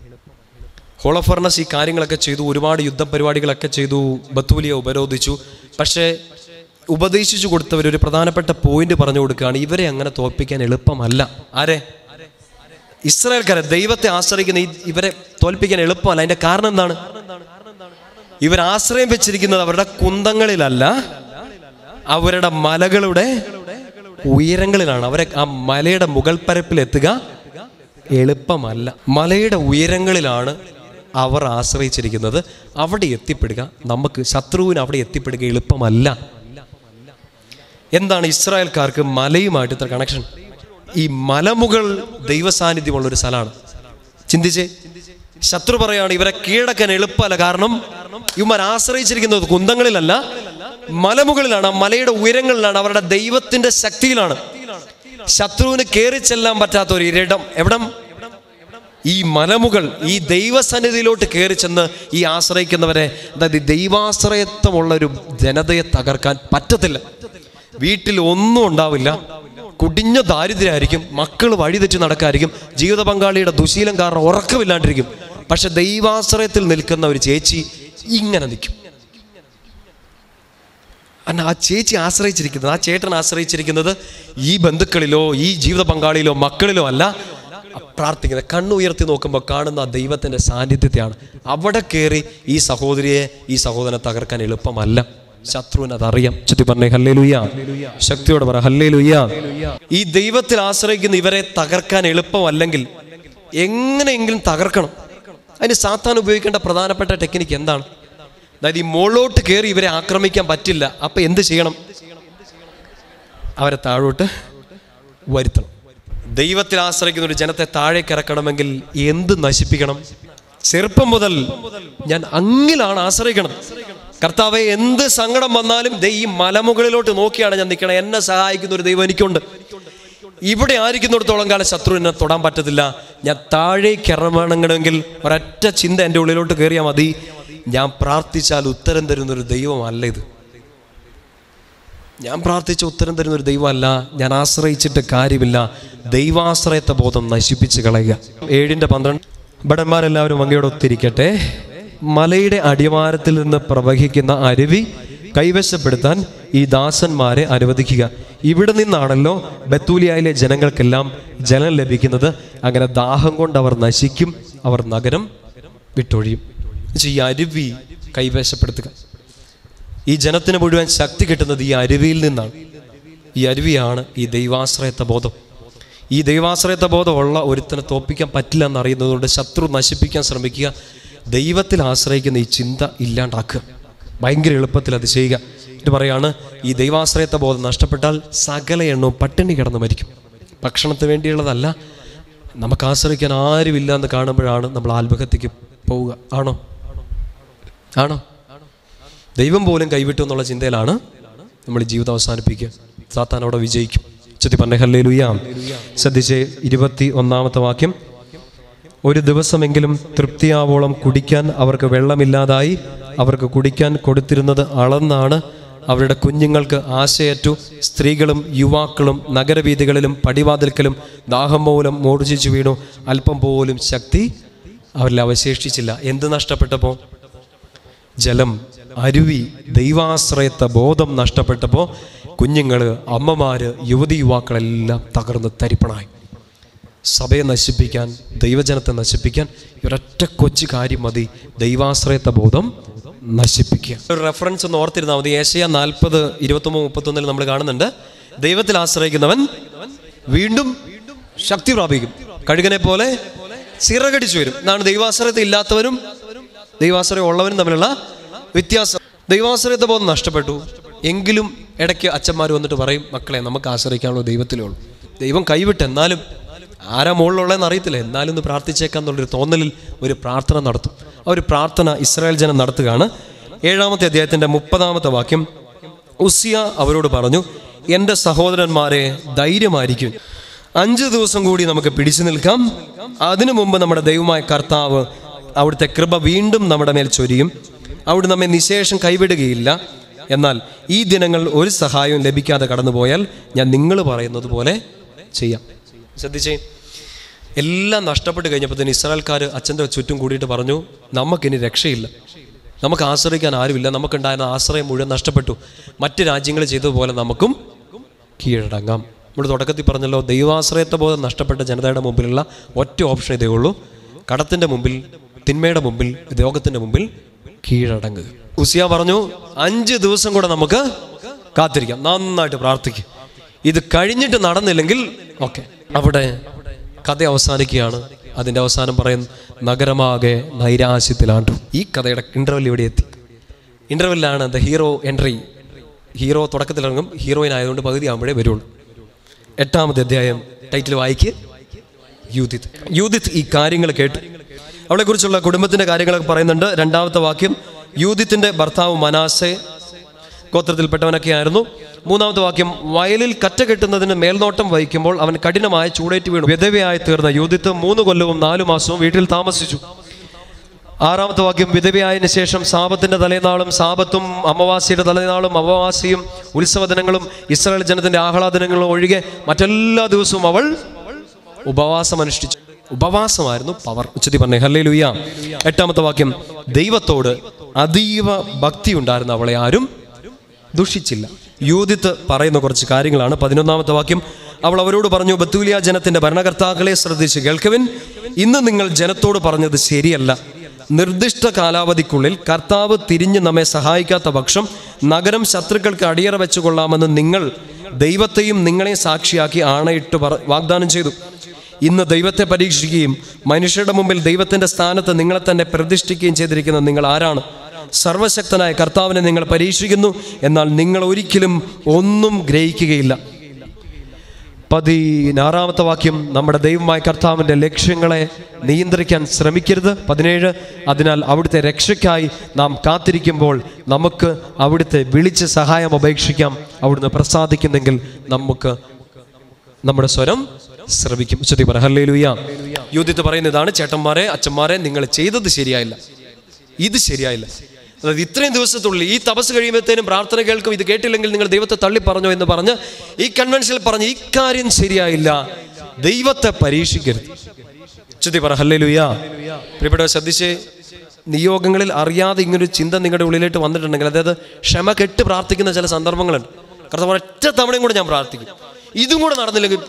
ഹോളഫർണസ് ഈ കാര്യങ്ങളൊക്കെ ചെയ്തു ഒരുപാട് യുദ്ധ പരിപാടികളൊക്കെ ചെയ്തു ബത്തൂലിയെ ഉപരോധിച്ചു പക്ഷേ ഉപദേശിച്ചു കൊടുത്തവർ ഒരു പ്രധാനപ്പെട്ട പോയിന്റ് പറഞ്ഞു കൊടുക്കുകയാണ് ഇവരെ അങ്ങനെ തോൽപ്പിക്കാൻ എളുപ്പമല്ല ആരെ ഇസ്രായേൽക്കാരെ ദൈവത്തെ ആശ്രയിക്കുന്ന ഈ ഇവരെ തോൽപ്പിക്കാൻ എളുപ്പമല്ല അതിന്റെ കാരണം എന്താണ് ഇവർ ആശ്രയം വെച്ചിരിക്കുന്നത് അവരുടെ കുന്തങ്ങളിലല്ല അവരുടെ മലകളുടെ ഉയരങ്ങളിലാണ് അവരെ ആ മലയുടെ മുകൾ പരപ്പിൽ എത്തുക എളുപ്പമല്ല മലയുടെ ഉയരങ്ങളിലാണ് അവർ ആശ്രയിച്ചിരിക്കുന്നത് അവിടെ എത്തിപ്പെടുക നമുക്ക് ശത്രുവിന് അവിടെ എത്തിപ്പെടുക എളുപ്പമല്ല എന്താണ് ഇസ്രായേൽക്കാർക്ക് മലയുമായിട്ട് ഇത്ര കണക്ഷൻ ഈ മലമുകൾ ദൈവസാന്നിധ്യമുള്ള ഒരു സ്ഥലമാണ് ചിന്തിച്ചേ ശത്രു പറയാണ് ഇവരെ കീഴടക്കാൻ എളുപ്പമല്ല കാരണം ഇവന്മാർ ആശ്രയിച്ചിരിക്കുന്നത് കുന്തങ്ങളിലല്ല മലമുകളിലാണ് ആ മലയുടെ ഉയരങ്ങളിലാണ് അവരുടെ ദൈവത്തിന്റെ ശക്തിയിലാണ് ശത്രുവിന് കയറി ചെല്ലാൻ പറ്റാത്ത ഒരു ഇരിടം എവിടം ഈ മലമുകൾ ഈ ദൈവസന്നിധിയിലോട്ട് കയറി ചെന്ന് ഈ ആശ്രയിക്കുന്നവരെ അതായത് ഈ ദൈവാശ്രയത്വമുള്ള ഒരു ജനതയെ തകർക്കാൻ പറ്റത്തില്ല വീട്ടിൽ ഒന്നും ഉണ്ടാവില്ല കുടിഞ്ഞ ദാരിദ്ര്യമായിരിക്കും മക്കൾ വഴിതെറ്റി നടക്കായിരിക്കും ജീവിത പങ്കാളിയുടെ ദുശീലം കാരണം ഉറക്കമില്ലാണ്ടിരിക്കും പക്ഷെ ദൈവാശ്രയത്തിൽ നിൽക്കുന്ന ഒരു ചേച്ചി ഇങ്ങനെ നിൽക്കും കാരണം ആ ചേച്ചി ആശ്രയിച്ചിരിക്കുന്നത് ആ ചേട്ടൻ ആശ്രയിച്ചിരിക്കുന്നത് ഈ ബന്ധുക്കളിലോ ഈ ജീവിത പങ്കാളിയിലോ മക്കളിലോ അല്ല പ്രാർത്ഥിക്കുന്നത് കണ്ണുയർത്തി നോക്കുമ്പോൾ കാണുന്ന ആ ദൈവത്തിൻ്റെ സാന്നിധ്യത്തെയാണ് അവിടെ കയറി ഈ സഹോദരിയെ ഈ സഹോദരനെ തകർക്കാൻ എളുപ്പമല്ല ശത്രുവിന് അതറിയാം ചുറ്റി പറഞ്ഞേ ഹല്ലേ ലുയ്യ ശക്തിയോടെ പറ ഹല്ലേ ലുയ്യ ഈ ദൈവത്തിൽ ആശ്രയിക്കുന്ന ഇവരെ തകർക്കാൻ എളുപ്പമല്ലെങ്കിൽ എങ്ങനെയെങ്കിലും തകർക്കണം അതിന് സാത്താൻ ഉപയോഗിക്കേണ്ട പ്രധാനപ്പെട്ട ടെക്നിക്ക് എന്താണ് അതായത് ഈ മുകളിലോട്ട് കയറി ഇവരെ ആക്രമിക്കാൻ പറ്റില്ല അപ്പൊ എന്ത് ചെയ്യണം അവരെ താഴോട്ട് വരുത്തണം ദൈവത്തിൽ ആശ്രയിക്കുന്ന ഒരു ജനത്തെ താഴേക്ക് ഇറക്കണമെങ്കിൽ എന്ത് നശിപ്പിക്കണം ചെറുപ്പം മുതൽ ഞാൻ അങ്ങിലാണ് ആശ്രയിക്കണം കർത്താവെ എന്ത് സങ്കടം വന്നാലും ദേ ഈ മലമുകളിലോട്ട് നോക്കിയാണ് ഞാൻ നിൽക്കണം എന്നെ സഹായിക്കുന്ന ഒരു ദൈവം എനിക്കുണ്ട് ഇവിടെ ആയിരിക്കുന്നിടത്തോളം കാലം ശത്രു എന്നെ തൊടാൻ പറ്റത്തില്ല ഞാൻ താഴേക്ക് ഇറങ്ങണമെങ്കിൽ ഒരൊറ്റ ചിന്ത എൻ്റെ ഉള്ളിലോട്ട് കയറിയാൽ മതി ഞാൻ പ്രാർത്ഥിച്ചാൽ ഉത്തരം തരുന്ന ഒരു ദൈവമല്ല ഇത് ഞാൻ പ്രാർത്ഥിച്ച ഉത്തരം തരുന്ന ഒരു ദൈവമല്ല ഞാൻ ആശ്രയിച്ചിട്ട് കാര്യമില്ല ദൈവാശ്രയത്തെ ബോധം നശിപ്പിച്ച് കളയുക ഏഴിൻ്റെ പന്ത്രണ്ട് ഭടന്മാരെല്ലാവരും അങ്ങയോട് ഒത്തിരിക്കട്ടെ മലയുടെ അടിവാരത്തിൽ നിന്ന് പ്രവഹിക്കുന്ന അരുവി കൈവശപ്പെടുത്താൻ ഈ ദാസന്മാരെ അനുവദിക്കുക ഇവിടെ നിന്നാണല്ലോ ബത്തൂലിയയിലെ ജനങ്ങൾക്കെല്ലാം ജലം ലഭിക്കുന്നത് അങ്ങനെ ദാഹം കൊണ്ട് അവർ നശിക്കും അവർ നഗരം വിട്ടൊഴിയും എന്നുവെച്ചാൽ ഈ അരുവി കൈവശപ്പെടുത്തുക ഈ ജനത്തിന് മുഴുവൻ ശക്തി കിട്ടുന്നത് ഈ അരുവിയിൽ നിന്നാണ് ഈ അരുവിയാണ് ഈ ദൈവാശ്രയത്വ ബോധം ഈ ദൈവാശ്രയത്വ ബോധമുള്ള ഒരുത്തനെ തോപ്പിക്കാൻ പറ്റില്ല എന്നറിയുന്നതുകൊണ്ട് ശത്രു നശിപ്പിക്കാൻ ശ്രമിക്കുക ദൈവത്തിൽ ആശ്രയിക്കുന്ന ഈ ചിന്ത ഇല്ലാണ്ടാക്കുക ഭയങ്കര എളുപ്പത്തിൽ അത് ചെയ്യുക എന്നിട്ട് പറയാണ് ഈ ദൈവാശ്രയത്വ ബോധം നഷ്ടപ്പെട്ടാൽ സകല എണ്ണവും പട്ടിണി കിടന്ന് മരിക്കും ഭക്ഷണത്തിന് വേണ്ടിയുള്ളതല്ല നമുക്ക് ആശ്രയിക്കാൻ ആരുമില്ല എന്ന് കാണുമ്പോഴാണ് നമ്മൾ ആത്മഹത്യക്ക് പോവുക ആണോ ആണോ ദൈവം പോലും കൈവിട്ടു എന്നുള്ള ചിന്തയിലാണ് നമ്മൾ ഈ ജീവിതം അവസാനിപ്പിക്കുക സാത്താൻ അവിടെ വിജയിക്കും ചെത്തി പറഞ്ഞ ഹല്ലേ ലുയ്യാം ശ്രദ്ധിച്ച് ഇരുപത്തി ഒന്നാമത്തെ വാക്യം ഒരു ദിവസമെങ്കിലും തൃപ്തിയാവോളം കുടിക്കാൻ അവർക്ക് വെള്ളമില്ലാതായി അവർക്ക് കുടിക്കാൻ കൊടുത്തിരുന്നത് അളന്നാണ് അവരുടെ കുഞ്ഞുങ്ങൾക്ക് ആശയറ്റു സ്ത്രീകളും യുവാക്കളും നഗരവീഥികളിലും പടിവാതിൽക്കലും ദാഹം മൂലം മൂർജിച്ചു വീണു അല്പം പോലും ശക്തി അവരിൽ അവശേഷിച്ചില്ല എന്ത് നഷ്ടപ്പെട്ടപ്പോൾ ജലം അരുവി ദൈവാശ്രയത്വ ബോധം നഷ്ടപ്പെട്ടപ്പോൾ കുഞ്ഞുങ്ങൾ അമ്മമാര് യുവതി യുവാക്കളെല്ലാം തകർന്ന് തരിപ്പണായി സഭയെ നശിപ്പിക്കാൻ ദൈവജനത്തെ നശിപ്പിക്കാൻ ഒരൊറ്റ കൊച്ചു കാര്യം മതി ദൈവാശ്രയത്വ ബോധം നശിപ്പിക്കുക ഒരു റെഫറൻസ് ഒന്ന് ഓർത്തിരുന്നാൽ മതി ഏഷ്യ നാൽപ്പത് ഇരുപത്തൊമ്പത് മുപ്പത്തൊന്നിൽ നമ്മൾ കാണുന്നുണ്ട് ദൈവത്തിൽ ആശ്രയിക്കുന്നവൻ വീണ്ടും ശക്തി പ്രാപിക്കും കഴുകനെ പോലെ ചിറകടിച്ചു വരും എന്നാണ് ദൈവാശ്രയത്തെ ഇല്ലാത്തവരും ദൈവാശ്രയം ഉള്ളവരും തമ്മിലുള്ള വ്യത്യാസം ദൈവാശ്രയത്തെ ബോധം നഷ്ടപ്പെട്ടു എങ്കിലും ഇടയ്ക്ക് അച്ഛന്മാർ വന്നിട്ട് പറയും മക്കളെ നമുക്ക് ആശ്രയിക്കാനുള്ള ദൈവത്തിലേ ഉള്ളൂ ദൈവം കൈവിട്ട് എന്നാലും ആരാ മുകളിലുള്ളതെന്ന് അറിയത്തില്ല എന്നാലും ഒന്ന് പ്രാർത്ഥിച്ചേക്കാം എന്നുള്ളൊരു തോന്നലിൽ ഒരു പ്രാർത്ഥന നടത്തും ആ ഒരു പ്രാർത്ഥന ഇസ്രായേൽ ജനം നടത്തുകയാണ് ഏഴാമത്തെ അധ്യായത്തിൻ്റെ മുപ്പതാമത്തെ വാക്യം ഉസിയ അവരോട് പറഞ്ഞു എൻ്റെ സഹോദരന്മാരെ ധൈര്യമായിരിക്കും അഞ്ച് ദിവസം കൂടി നമുക്ക് പിടിച്ചു നിൽക്കാം അതിനു മുമ്പ് നമ്മുടെ ദൈവമായ കർത്താവ് അവിടുത്തെ കൃപ വീണ്ടും നമ്മുടെ മേൽ ചൊരിയും അവിടെ നമ്മെ നിശേഷം കൈവിടുകയില്ല എന്നാൽ ഈ ദിനങ്ങൾ ഒരു സഹായവും ലഭിക്കാതെ കടന്നുപോയാൽ ഞാൻ നിങ്ങൾ പറയുന്നത് പോലെ ചെയ്യാം ശ്രദ്ധിച്ചേ എല്ലാം നഷ്ടപ്പെട്ട് കഴിഞ്ഞപ്പോൾ തന്നെ ഇസ്രായേൽക്കാർ അച്ഛൻ്റെ ചുറ്റും കൂടിയിട്ട് പറഞ്ഞു നമുക്കിനി രക്ഷയില്ല നമുക്ക് ആശ്രയിക്കാൻ ആരുമില്ല നമുക്കുണ്ടായിരുന്ന ആശ്രയം മുഴുവൻ നഷ്ടപ്പെട്ടു മറ്റ് രാജ്യങ്ങൾ ചെയ്തതുപോലെ നമുക്കും കീഴടങ്ങാം നമ്മൾ തുടക്കത്തിൽ പറഞ്ഞല്ലോ ദൈവാശ്രയത്വ ബോധം നഷ്ടപ്പെട്ട ജനതയുടെ മുമ്പിലുള്ള ഒറ്റ ഓപ്ഷൻ ഇതേ ഉള്ളൂ കടത്തിൻ്റെ മുമ്പിൽ തിന്മയുടെ മുമ്പിൽ രോഗത്തിൻ്റെ മുമ്പിൽ കീഴടങ്ങുക ഉസിയ പറഞ്ഞു അഞ്ച് ദിവസം കൂടെ നമുക്ക് കാത്തിരിക്കാം നന്നായിട്ട് പ്രാർത്ഥിക്കും ഇത് കഴിഞ്ഞിട്ട് നടന്നില്ലെങ്കിൽ ഓക്കെ അവിടെ കഥ അവസാനിക്കുകയാണ് അതിൻ്റെ അവസാനം പറയും നഗരമാകെ നൈരാശ്യത്തിലാണ്ടു ഈ കഥയുടെ ഇൻ്റർവെൽ ഇവിടെ എത്തി ഇൻ്റർവെല്ലാണ് ദ ഹീറോ എൻട്രി ഹീറോ തുടക്കത്തിലിറങ്ങും ഹീറോയിൻ ആയതുകൊണ്ട് പകുതി ആകുമ്പോഴേ വരുള്ളൂ എട്ടാമത്തെ അധ്യായം ടൈറ്റിൽ വായിക്ക് യൂതിത്ത് യൂതിത്ത് ഈ കാര്യങ്ങൾ കേട്ടു അവളെക്കുറിച്ചുള്ള കുടുംബത്തിൻ്റെ കാര്യങ്ങളൊക്കെ പറയുന്നുണ്ട് രണ്ടാമത്തെ വാക്യം യൂതിത്തിൻ്റെ ഭർത്താവ് മനാസെ ഗോത്രത്തിൽപ്പെട്ടവനൊക്കെ ആയിരുന്നു മൂന്നാമത്തെ വാക്യം വയലിൽ കറ്റ കെട്ടുന്നതിന് മേൽനോട്ടം വഹിക്കുമ്പോൾ അവൻ കഠിനമായ ചൂടേറ്റ് വീണു വിധവയായി തീർന്ന യൂതിത്ത് മൂന്ന് കൊല്ലവും നാലു മാസവും വീട്ടിൽ താമസിച്ചു ആറാമത്തെ വാക്യം വിധവയായതിനു ശേഷം സാപത്തിന്റെ തലേനാളും സാപത്തും അമാവാസിയുടെ തലേനാളും അമാവാസിയും ഉത്സവ ദിനങ്ങളും ഇസ്രായേൽ ജനത്തിന്റെ ആഹ്ലാദനങ്ങളും ഒഴികെ മറ്റെല്ലാ ദിവസവും അവൾ ഉപവാസം അനുഷ്ഠിച്ചു ഉപവാസമായിരുന്നു പവർ ഉച്ചതി പറഞ്ഞേ ഹല്ലേ ലുയ്യ എട്ടാമത്തെ വാക്യം ദൈവത്തോട് അതീവ ഭക്തി ഉണ്ടായിരുന്ന അവളെ ആരും ദുഷിച്ചില്ല യൂതിത്ത് പറയുന്ന കുറച്ച് കാര്യങ്ങളാണ് പതിനൊന്നാമത്തെ വാക്യം അവൾ അവരോട് പറഞ്ഞു ബത്തൂലിയ ജനത്തിന്റെ ഭരണകർത്താക്കളെ ശ്രദ്ധിച്ച് കേൾക്കുവിൻ ഇന്ന് നിങ്ങൾ ജനത്തോട് പറഞ്ഞത് ശരിയല്ല നിർദ്ദിഷ്ട കാലാവധിക്കുള്ളിൽ കർത്താവ് തിരിഞ്ഞ് നമ്മെ സഹായിക്കാത്ത പക്ഷം നഗരം ശത്രുക്കൾക്ക് അടിയറ വെച്ചുകൊള്ളാമെന്ന് നിങ്ങൾ ദൈവത്തെയും നിങ്ങളെ സാക്ഷിയാക്കി ആണയിട്ട് പറ വാഗ്ദാനം ചെയ്തു ഇന്ന് ദൈവത്തെ പരീക്ഷിക്കുകയും മനുഷ്യരുടെ മുമ്പിൽ ദൈവത്തിന്റെ സ്ഥാനത്ത് നിങ്ങളെ തന്നെ പ്രതിഷ്ഠിക്കുകയും ചെയ്തിരിക്കുന്ന നിങ്ങൾ ആരാണ് സർവശക്തനായ കർത്താവിനെ നിങ്ങൾ പരീക്ഷിക്കുന്നു എന്നാൽ നിങ്ങൾ ഒരിക്കലും ഒന്നും ഗ്രഹിക്കുകയില്ല പതിനാറാമത്തെ വാക്യം നമ്മുടെ ദൈവമായ കർത്താവിൻ്റെ ലക്ഷ്യങ്ങളെ നിയന്ത്രിക്കാൻ ശ്രമിക്കരുത് പതിനേഴ് അതിനാൽ അവിടുത്തെ രക്ഷയ്ക്കായി നാം കാത്തിരിക്കുമ്പോൾ നമുക്ക് അവിടുത്തെ വിളിച്ച് സഹായം അപേക്ഷിക്കാം അവിടുന്ന് പ്രസാദിക്കുന്നെങ്കിൽ നമുക്ക് നമ്മുടെ സ്വരം ശ്രമിക്കും ഉച്ചത്തി പറ ഹല്ലേ ലൂയ യൂതിത്ത് പറയുന്ന ഇതാണ് ചേട്ടന്മാരെ അച്ഛന്മാരെ നിങ്ങൾ ചെയ്തത് ശരിയായില്ല ഇത് ശരിയായില്ല അതായത് ഇത്രയും ദിവസത്തുള്ളിൽ ഈ തപസ് കഴിയുമ്പോഴത്തേനും പ്രാർത്ഥന കേൾക്കും ഇത് കേട്ടില്ലെങ്കിൽ നിങ്ങൾ ദൈവത്തെ തള്ളി പറഞ്ഞോ എന്ന് പറഞ്ഞ് ഈ കൺവെൻഷനിൽ പറഞ്ഞ് ഇക്കാര്യം ശരിയായില്ല ദൈവത്തെ പരീക്ഷിക്കരുത് ഉച്ചത്തി പറ ഹല്ലേ ലൂയ പ്രിയപ്പെട്ട ശ്രദ്ധിച്ച് നിയോഗങ്ങളിൽ അറിയാതെ ഇങ്ങനൊരു ചിന്ത നിങ്ങളുടെ ഉള്ളിലേക്ക് വന്നിട്ടുണ്ടെങ്കിൽ അതായത് ക്ഷമ കെട്ട് പ്രാർത്ഥിക്കുന്ന ചില സന്ദർഭങ്ങളുണ്ട് കർത്താവ് ഒറ്റ തവണയും കൂടെ ഞാൻ പ്രാർത്ഥിക്കും ഇതും കൂടെ നടന്നില്ലെങ്കിൽ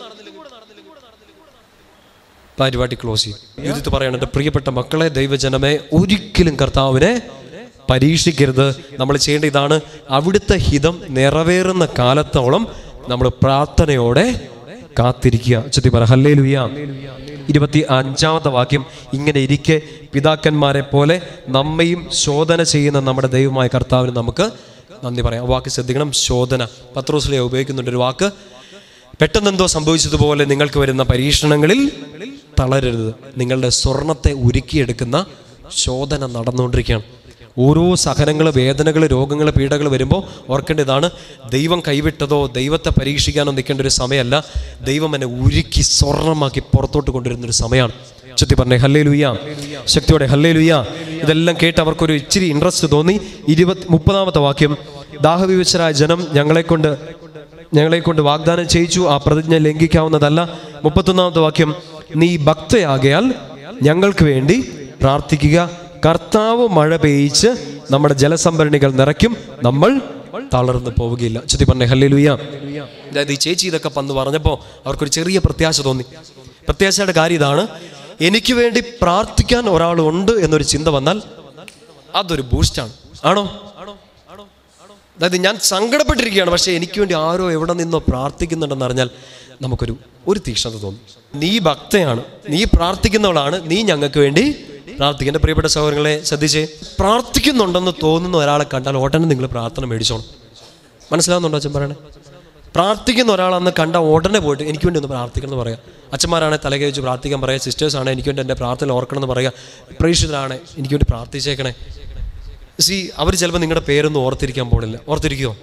പരിപാടി ക്ലോസ് ചെയ്യും യുദ്ധത്ത് പറയാണ് എൻ്റെ പ്രിയപ്പെട്ട മക്കളെ ദൈവജനമേ ഒരിക്കലും കർത്താവിനെ പരീക്ഷിക്കരുത് നമ്മൾ ചെയ്യേണ്ട ഇതാണ് അവിടുത്തെ ഹിതം നിറവേറുന്ന കാലത്തോളം നമ്മൾ പ്രാർത്ഥനയോടെ കാത്തിരിക്കുക ചുറ്റി പറ ഹല്ലേ ലുയ്യ ഇരുപത്തി അഞ്ചാമത്തെ വാക്യം ഇങ്ങനെ ഇരിക്കെ പിതാക്കന്മാരെ പോലെ നമ്മയും ശോധന ചെയ്യുന്ന നമ്മുടെ ദൈവമായ കർത്താവിന് നമുക്ക് നന്ദി പറയാം ആ വാക്ക് ശ്രദ്ധിക്കണം ശോധന പത്രോസിലെ ഉപയോഗിക്കുന്നുണ്ട് ഒരു വാക്ക് പെട്ടെന്നെന്തോ സംഭവിച്ചതുപോലെ നിങ്ങൾക്ക് വരുന്ന പരീക്ഷണങ്ങളിൽ തളരരുത് നിങ്ങളുടെ സ്വർണത്തെ ഉരുക്കിയെടുക്കുന്ന ശോധന നടന്നുകൊണ്ടിരിക്കുകയാണ് ഓരോ സഹനങ്ങൾ വേദനകൾ രോഗങ്ങൾ പീഡകൾ വരുമ്പോൾ ഓർക്കേണ്ട ഇതാണ് ദൈവം കൈവിട്ടതോ ദൈവത്തെ പരീക്ഷിക്കാനോ നിൽക്കേണ്ട ഒരു സമയമല്ല ദൈവം എന്നെ ഉരുക്കി സ്വർണമാക്കി പുറത്തോട്ട് കൊണ്ടുവരുന്ന ഒരു സമയമാണ് ചുറ്റി പറഞ്ഞേ ഹല്ലേ ലുയ്യ ശക്തിയോടെ ഹല്ലേ ലുയ്യ ഇതെല്ലാം കേട്ട് അവർക്കൊരു ഇച്ചിരി ഇൻട്രസ്റ്റ് തോന്നി ഇരുപത്തി മുപ്പതാമത്തെ വാക്യം ദാഹവിവശരായ ജനം ഞങ്ങളെ കൊണ്ട് ഞങ്ങളെ കൊണ്ട് വാഗ്ദാനം ചെയ്യിച്ചു ആ പ്രതിജ്ഞ ലംഘിക്കാവുന്നതല്ല മുപ്പത്തൊന്നാമത്തെ വാക്യം നീ ഭക്തയാകയാൽ ഞങ്ങൾക്ക് വേണ്ടി പ്രാർത്ഥിക്കുക കർത്താവ് മഴ പെയ്യിച്ച് നമ്മുടെ ജലസംഭരണികൾ നിറയ്ക്കും നമ്മൾ തളർന്നു പോവുകയില്ല ചുറ്റി പറഞ്ഞേ ഹല്ലേ ലുയ്യ അതായത് ഈ ചേച്ചി ഇതൊക്കെ പന്ന് പറഞ്ഞപ്പോൾ അവർക്കൊരു ചെറിയ പ്രത്യാശ തോന്നി പ്രത്യാശയുടെ കാര്യം ഇതാണ് എനിക്ക് വേണ്ടി പ്രാർത്ഥിക്കാൻ ഒരാളുണ്ട് എന്നൊരു ചിന്ത വന്നാൽ അതൊരു ബൂസ്റ്റാണ് ആണോ അതായത് ഞാൻ സങ്കടപ്പെട്ടിരിക്കുകയാണ് പക്ഷേ എനിക്ക് വേണ്ടി ആരോ എവിടെ നിന്നോ പ്രാർത്ഥിക്കുന്നുണ്ടെന്ന് അറിഞ്ഞാൽ നമുക്കൊരു ഒരു തീക്ഷ്ണത തോന്നും നീ ഭക്തയാണ് നീ പ്രാർത്ഥിക്കുന്നവളാണ് നീ ഞങ്ങൾക്ക് വേണ്ടി പ്രാർത്ഥിക്കുക എൻ്റെ പ്രിയപ്പെട്ട സഹോദരങ്ങളെ ശ്രദ്ധിച്ച് പ്രാർത്ഥിക്കുന്നുണ്ടെന്ന് തോന്നുന്ന ഒരാളെ കണ്ടാൽ ഉടനെ നിങ്ങൾ പ്രാർത്ഥന മേടിച്ചോണം മനസ്സിലാവുന്നുണ്ടോ അച്ഛൻ പറയണേ പ്രാർത്ഥിക്കുന്ന ഒരാളന്ന് കണ്ട ഉടനെ പോയിട്ട് എനിക്ക് വേണ്ടി ഒന്ന് പ്രാർത്ഥിക്കണം എന്ന് പറയാം അച്ഛന്മാരാണ് തലകെ വെച്ച് പ്രാർത്ഥിക്കാൻ പറയാം സിസ്റ്റേഴ്സ് ആണ് എനിക്ക് വേണ്ടി എൻ്റെ പ്രാർത്ഥന ഓർക്കണം എന്ന് പറയാം പ്രേക്ഷിതരാണ് എനിക്ക് വേണ്ടി പ്രാർത്ഥിച്ചേക്കണേ സി അവർ ചിലപ്പോൾ നിങ്ങളുടെ പേരൊന്നും ഓർത്തിരിക്കാൻ പോണില്ല ഓർത്തിരിക്കുമോ